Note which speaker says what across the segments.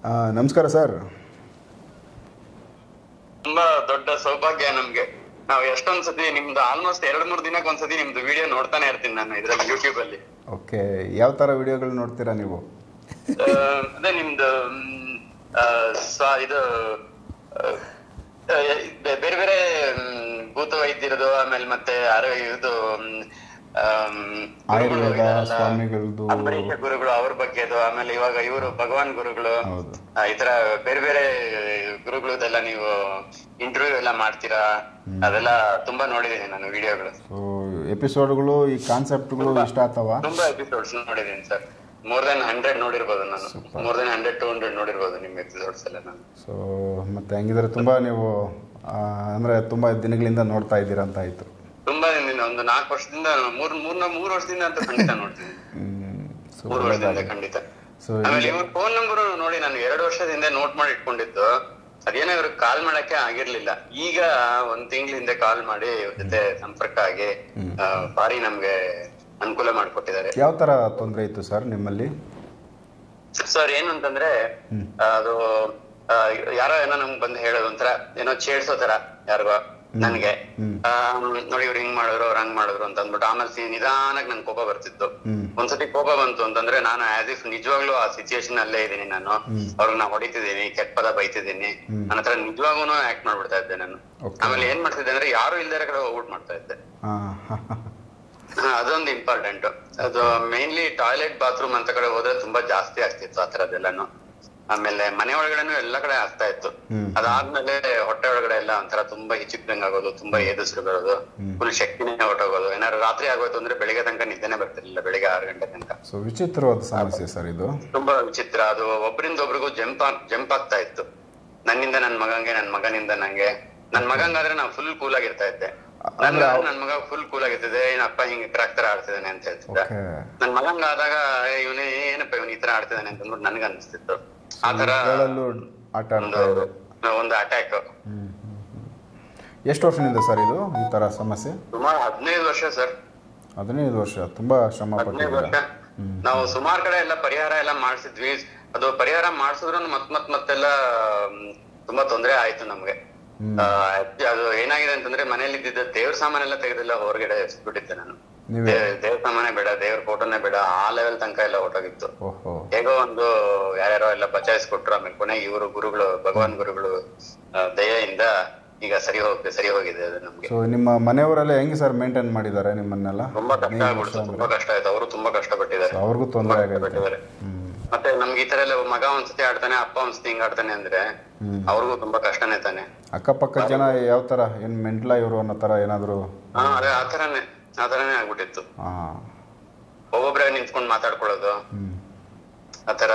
Speaker 1: ಆ, ನಮಸ್ಕಾರ ಸರ್
Speaker 2: ತುಂಬಾ ದೊಡ್ಡ ಸೌಭಾಗ್ಯ ನಮ್ಗೆ ನಾವು ಎಷ್ಟೊಂದ್ ಸತಿ ನಿಮ್ದು ಆಲ್ಮೋಸ್ಟ್ ಎರಡ್ ಮೂರ್ ದಿನಕ್ಕೆ ಒಂದ್ಸತಿ ನಿಮ್ದು ವಿಡಿಯೋ ನೋಡ್ತಾನೆ ಇರ್ತೀನಿ ನಾನು ಇದ್ರಲ್ಲಿ ಯೂಟ್ಯೂಬ್ ಅಲ್ಲಿ
Speaker 1: ಓಕೆ ಯಾವ ಥರ ವಿಡಿಯೋಗಳು ನೋಡ್ತೀರಾ ನೀವು
Speaker 2: ಆ, ಅದೇ ನಿಮ್ದು ಮ್, ಆ, ಸ್ವ- ಇದು ಆ, ಆ, ಬೆ- ಬೇರೆ ಬೇರೆ ಮ್, ಭೂತ ವೈದ್ಯರದು ಆಮೇಲೆ ಮತ್ತೆ ಆರೋ ಇದು ಮ್, ಆಮ್, ಗುರುಗಳು
Speaker 1: ಆಯುರ್ವೇದ
Speaker 2: ಇದಾರಲ್ಲ,
Speaker 1: ಸ್ವಾಮಿಗಳದ್ದು
Speaker 2: ಅಂಬರೀಷ ಗುರುಗಳು ಅವ್ರ ಬಗ್ಗೆದು ಆಮೇಲೆ ಇವಾಗ ಇವರು ಭಗವಾನ್ ಗುರುಗಳು
Speaker 1: ಹೌದು
Speaker 2: ಆ, ಈ ತರ ಬೇರೆ ಬೇರೆ ಗುರುಗಳದೆಲ್ಲ ನೀವು ಇಂಟರ್ವ್ಯೂ ಎಲ್ಲ ಮಾಡ್ತೀರಾ ಅದೆಲ್ಲ ತುಂಬಾ ನೋಡಿದೀನಿ ನಾನು ವಿಡಿಯೋಗಳು
Speaker 1: ಸೊ ಎಪಿಸೋಡ್ಗಳು ಈ ಕಾನ್ಸೆಪ್ಟ್ಗಳು ಇಷ್ಟ ಆಗ್ತಾವ
Speaker 2: ತುಂಬಾ ಎಪಿಸೋಡ್ಸ್ ನೋಡಿದೀನಿ ಸರ್ ಮೋರ್ ದನ್ ಹಂಡ್ರೆಡ್ ನೋಡಿರ್ಬೋದು ನಾನು more than hundred two hundred ನೋಡಿರ್ಬೋದು ನಿಮ್ ಎಪಿಸೋಡ್ಸ್ ಎಲ್ಲ ನಾನು
Speaker 1: ಸೊ ಮತ್ತೆ ಹಂಗಿದ್ರೆ ತುಂಬ ನೀವು ಆ, ಅಂದ್ರೆ ತುಂಬ ದಿನಗಳಿಂದ ನೋಡ್ತಾ ಇದ್ದೀರಾ ಅಂತ ಆಯಿತು
Speaker 2: ತುಂಬಾ ದಿನದಿಂದ ಒಂದು ನಾಲ್ಕು ವರ್ಷದಿಂದ ಮೂರ್ ಮೂರ್ ಮೂರ್ ವರ್ಷದಿಂದ ಅಂತ ಖಂಡಿತ ನೋಡ್ತೀನಿ
Speaker 1: ಸೊ
Speaker 2: ಮೂರ್ ವರ್ಷದಿಂದ ಖಂಡಿತ
Speaker 1: ಸೊ
Speaker 2: ಆಮೇಲೆ ಇವ್ರ ಫೋನ್ ನಂಬರ್ ನೋಡಿ ನಾನು ಎರಡು ವರ್ಷದಿಂದ ನೋಟ್ ಮಾಡಿ ಇಟ್ಕೊಂಡಿದ್ದು ಅದೇನೋ ಇವ್ರಿಗೆ ಕಾಲ್ ಮಾಡಕ್ಕೆ ಆಗಿರ್ಲಿಲ್ಲ ಈಗ ಒಂದ್ ತಿಂಗಳ ಹಿಂದೆ ಕಾಲ್ ಮಾಡಿ ಇವ್ರ ಜೊತೆ ಸಂಪರ್ಕ ಆಗಿ ಆ, ಭಾರಿ ನಮ್ಗೆ ಅನುಕೂಲ ಮಾಡ್ಕೊಟ್ಟಿದ್ದಾರೆ
Speaker 1: ಯಾವ ಥರ ತೊಂದರೆ ಇತ್ತು ಸರ್ ನಿಮ್ಮಲ್ಲಿ
Speaker 2: ಸರ್ ಏನು ಅಂತಂದ್ರೆ ಅದು ಆ, ಯಾರೋ ಏನೋ ನಮ್ಗ್ ಬಂದು ಹೇಳೋದು ಒಂಥರ ಏನೋ ಚೇಡ್ಸೋ ತರ ಯಾರಿಗೋ ನನ್ಗೆ ಆ, ನೋಡಿ ಇವ್ರು ಹಿಂಗ್ ಮಾಡಿದ್ರು ಅವ್ರು ಹಂಗ್ ಮಾಡಿದ್ರು ಅಂತ ಅಂದ್ಬಿಟ್ಟು ಆಮೇಲೆ ಸಿ- ನಿಧಾನಕ್ ನನ್ ಕೋಪ ಬರ್ತಿತ್ತು
Speaker 1: ಹ್ಮ್.
Speaker 2: ಒಂದ್ಸತಿ ಕೋಪ ಬಂತು ಅಂತಂದ್ರೆ ನಾನು ಆಸ್ ಇಫ್ ನಿಜವಾಗ್ಲೂ ಆ ಸಿಚುಯೇಷನ್ ಅಲ್ಲೇ ಇದೀನಿ ನಾನು ಅವ್ರಿಗೆ ನಾ ಹೊಡಿತಿದ್ದೀನಿ ಕೆಟ್ಟ ಪದ ಬೈತಿದ್ದೀನಿ ನನ್ನ ಹತ್ರ ನಿಜವಾಗೂ ಆಕ್ಟ್ ಮಾಡ್ಬಿಡ್ತಾ ಇದ್ದೆ ನಾನು
Speaker 1: Okay.
Speaker 2: ಆಮೇಲೆ ಏನ್ ಮಾಡ್ತಿದ್ದೆ ಅಂದ್ರೆ ಯಾರು ಇಲ್ದೇ ಕಡೆ ಹೋಗ್ಬಿಟ್ಟು ಮಾಡ್ತಾ ಇದ್ದೆ
Speaker 1: ಹಾಂ
Speaker 2: ಹಾ, ಅದೊಂದು ಇಂಪಾರ್ಟೆಂಟ್ ಅದು ಮೇನ್ಲಿ ಟಾಯ್ಲೆಟ್ ಬಾತ್ರೂಮ್ ಅಂತ ಕಡೆ ಹೋದ್ರೆ ತುಂಬಾ ಜಾಸ್ತಿ ಆಗ್ತಿತ್ತು ಆ ತರದೆಲ್ಲಾನು ಆಮೇಲೆ ಮನೆ ಒಳಗಡೆನು ಎಲ್ಲಾ ಕಡೆ ಆಗ್ತಾ ಇತ್ತು
Speaker 1: ಹ್ಮ್.
Speaker 2: ಅದಾದ್ಮೇಲೆ ಹೊಟ್ಟೆ ಒಳಗಡೆ ಎಲ್ಲ ಒಂಥರ ತುಂಬಾ ಹಿಚಿಕ್ದಂಗ್ ಆಗೋದು ತುಂಬಾ ಎದುಸಿರು ಬರೋದು ಫುಲ್ ಶಕ್ತಿನೇ ಹೊಟ್ಟೋಗೋದು ಏನಾದ್ರು ರಾತ್ರಿ ಆಗೋಯ್ತು ಅಂದ್ರೆ ಬೆಳಿಗ್ಗೆ ತನಕ ನಿದ್ದೆನೆ ಬರ್ತಿರ್ಲಿಲ್ಲ ಬೆಳಿಗ್ಗೆ ಆರು ಗಂಟೆ ತನಕ
Speaker 1: ಸೊ ವಿಚಿತ್ರವಾದ ಸಮಸ್ಯೆ ಸರ್ ಇದು
Speaker 2: ತುಂಬಾ ವಿಚಿತ್ರ ಅದು ಒಬ್ರಿಂದ ಒಬ್ರಿಗೂ ಜಂಪ್ ಜಂಪ್ ಆಗ್ತಾ ಇತ್ತು ನನ್ನಿಂದ ನನ್ ಮಗಂಗೆ ನನ್ ಮಗನಿಂದ ನಂಗೆ ನನ್ ಮಗಂಗಾದ್ರೆ ನಾವು ಫುಲ್ ಕೂಲ್ ಆಗಿರ್ತಾ ಇದ್ದೆ ನನ್ ನನ್ ಮಗ ಫುಲ್ ಕೂಲ್ ಆಗಿರ್ತಿದೆ ಏನಪ್ಪ ಹಿಂಗೆ ಕ್ರಾಕ್ ತರ ಆಡ್ತಿದ್ದಾನೆ ಅಂತ ಹೇಳ್ತಿದ್ದ
Speaker 1: ಓಕೆ
Speaker 2: ನನ್ ಮಗಂಗ ಆದಾಗ ಇವನೇ ಏನಪ್ಪ ಇವನ್ ಈ ತರ ಆಡ್ತಿದ್ದಾನೆ ಅಂತ ಅಂದ್ಬಿಟ್ಟು ನನ್ಗ ಅನಿಸ್ತಿತ್ತು ಆ ತರ
Speaker 1: ಗಳಲ್ಲೂ ಆಟ ಆಡ್ತಾ
Speaker 2: ಒಂದು
Speaker 1: ಇದೆ
Speaker 2: ಒಂದು ಅಟ್ಯಾಕ್
Speaker 1: ಎಷ್ಟು ವರ್ಷದಿಂದ ಸರ್ ಇದು ಈ ಥರ ಸಮಸ್ಯೆ
Speaker 2: ಸುಮಾರು ಹದಿನೈದು ವರ್ಷ ಸರ್
Speaker 1: ಹದಿನೈದು ವರ್ಷ ತುಂಬ ಶ್ರಮ
Speaker 2: ಹದಿನೈದು
Speaker 1: ಪಟ್ಟಿದ್ದೀರಾ
Speaker 2: ವರ್ಷ ನಾವು ಸುಮಾರು ಕಡೆ ಎಲ್ಲ ಪರಿಹಾರ ಎಲ್ಲ ಮಾಡಿಸಿದ್ವಿ ಅದು ಪರಿಹಾರ ಮಾಡಿಸಿದ್ರು ಮತ್ ಮತ್ ಮತ್ತೆಲ್ಲ ಮ್, ತುಂಬಾ ತೊಂದರೆ ಆಯ್ತು ನಮ್ಗೆ ಆ, ಅದು ಏನಾಗಿದೆ ಅಂತಂದ್ರೆ ಮನೇಲಿ ಇದ್ದಿದ್ದ ದೇವ್ರ ಸಾಮಾನೆಲ್ಲ ತೆಗೆದೆಲ್ಲ ಹೊರಗಡೆ ಎಸ್ಬಿಟ್ಟಿದ್ದೆ ನಾನು
Speaker 1: ನೀವೇ
Speaker 2: ದೇ- ದೇವ್ರ ಸಾಮಾನೇ ಬೇಡ ದೇವ್ರ ಫೋಟೋನೇ ಬೇಡ ಆ ಲೆವೆಲ್ ತನಕ ಎಲ್ಲ ಹೊಟ್ಟೋಗಿತ್ತು
Speaker 1: ಓಹೋ
Speaker 2: ಹೇಗೋ ಒಂದು ಯಾರ್ಯಾರೋ ಎಲ್ಲ ಬಚಾಯಿಸ್ಕೊಟ್ರು ಆಮೇಲೆ ಕೊನೆಗೆ ಇವರು ಗುರುಗಳು ಭಗವಾನ್ ಗುರುಗಳು ಆ, ದಯೆಯಿಂದ ಈಗ ಸರಿ ಹೋಗಿ ಸರಿ ಹೋಗಿದೆ ಅದು ನಮ್ಗೆ
Speaker 1: ಸೊ ನಿಮ್ಮ ಮನೆಯವರೆಲ್ಲ ಹೆಂಗೆ ಸರ್ ಮೇಂಟೈನ್ ಮಾಡಿದ್ದಾರೆ ನಿಮ್ಮನ್ನೆಲ್ಲ
Speaker 2: ತುಂಬಾ ಕಷ್ಟ ಆಗ್ಬಿಡ್ತು ತುಂಬಾ ಕಷ್ಟ ಆಯ್ತು ಅವರು ತುಂಬಾ ಕಷ್ಟಪಟ್ಟಿದ್ದಾರೆ
Speaker 1: ಸೊ ಅವ್ರಿಗೂ ತೊಂದರೆ ಆಗೈತೆ
Speaker 2: ಪಟ್ಟಿದ್ದಾರೆ
Speaker 1: ಹ್ಮ್
Speaker 2: ಮತ್ತೆ ನಮ್ಗೆ ಈ ತರ ಎಲ್ಲ ಮಗ ಒಂದ್ಸತಿ ಆಡ್ತಾನೆ ಅಪ್ಪ ಒಂದ್ಸತಿ ಹಿಂಗ್ ಆಡ್ತಾನೆ ಅಂದ್ರೆ
Speaker 1: ಹ್ಮ್.
Speaker 2: ಅವ್ರಿಗೂ ತುಂಬಾ ಕಷ್ಟನೇ ತಾನೆ
Speaker 1: ಅಕ್ಕಪಕ್ಕ ಜನ ಯಾವ ಥರ ಏನು ಮೆಂಟ್ಲ ಇವರು ಅನ್ನೋ ಥರ ಏನಾದರೂ
Speaker 2: ಹಾ ಅದೇ ಆ ತರನೇ ಆ ತರನೇ ಆಗ್ಬಿಟ್ಟಿತ್ತು
Speaker 1: ಹಾಂ
Speaker 2: ಒಬ್ಬೊಬ್ರೆ ನಿಂತ್ಕೊಂಡ್ ಮಾತಾಡ್ಕೊಳ್ಳೋದು
Speaker 1: ಹ್ಞೂ
Speaker 2: ಆತರ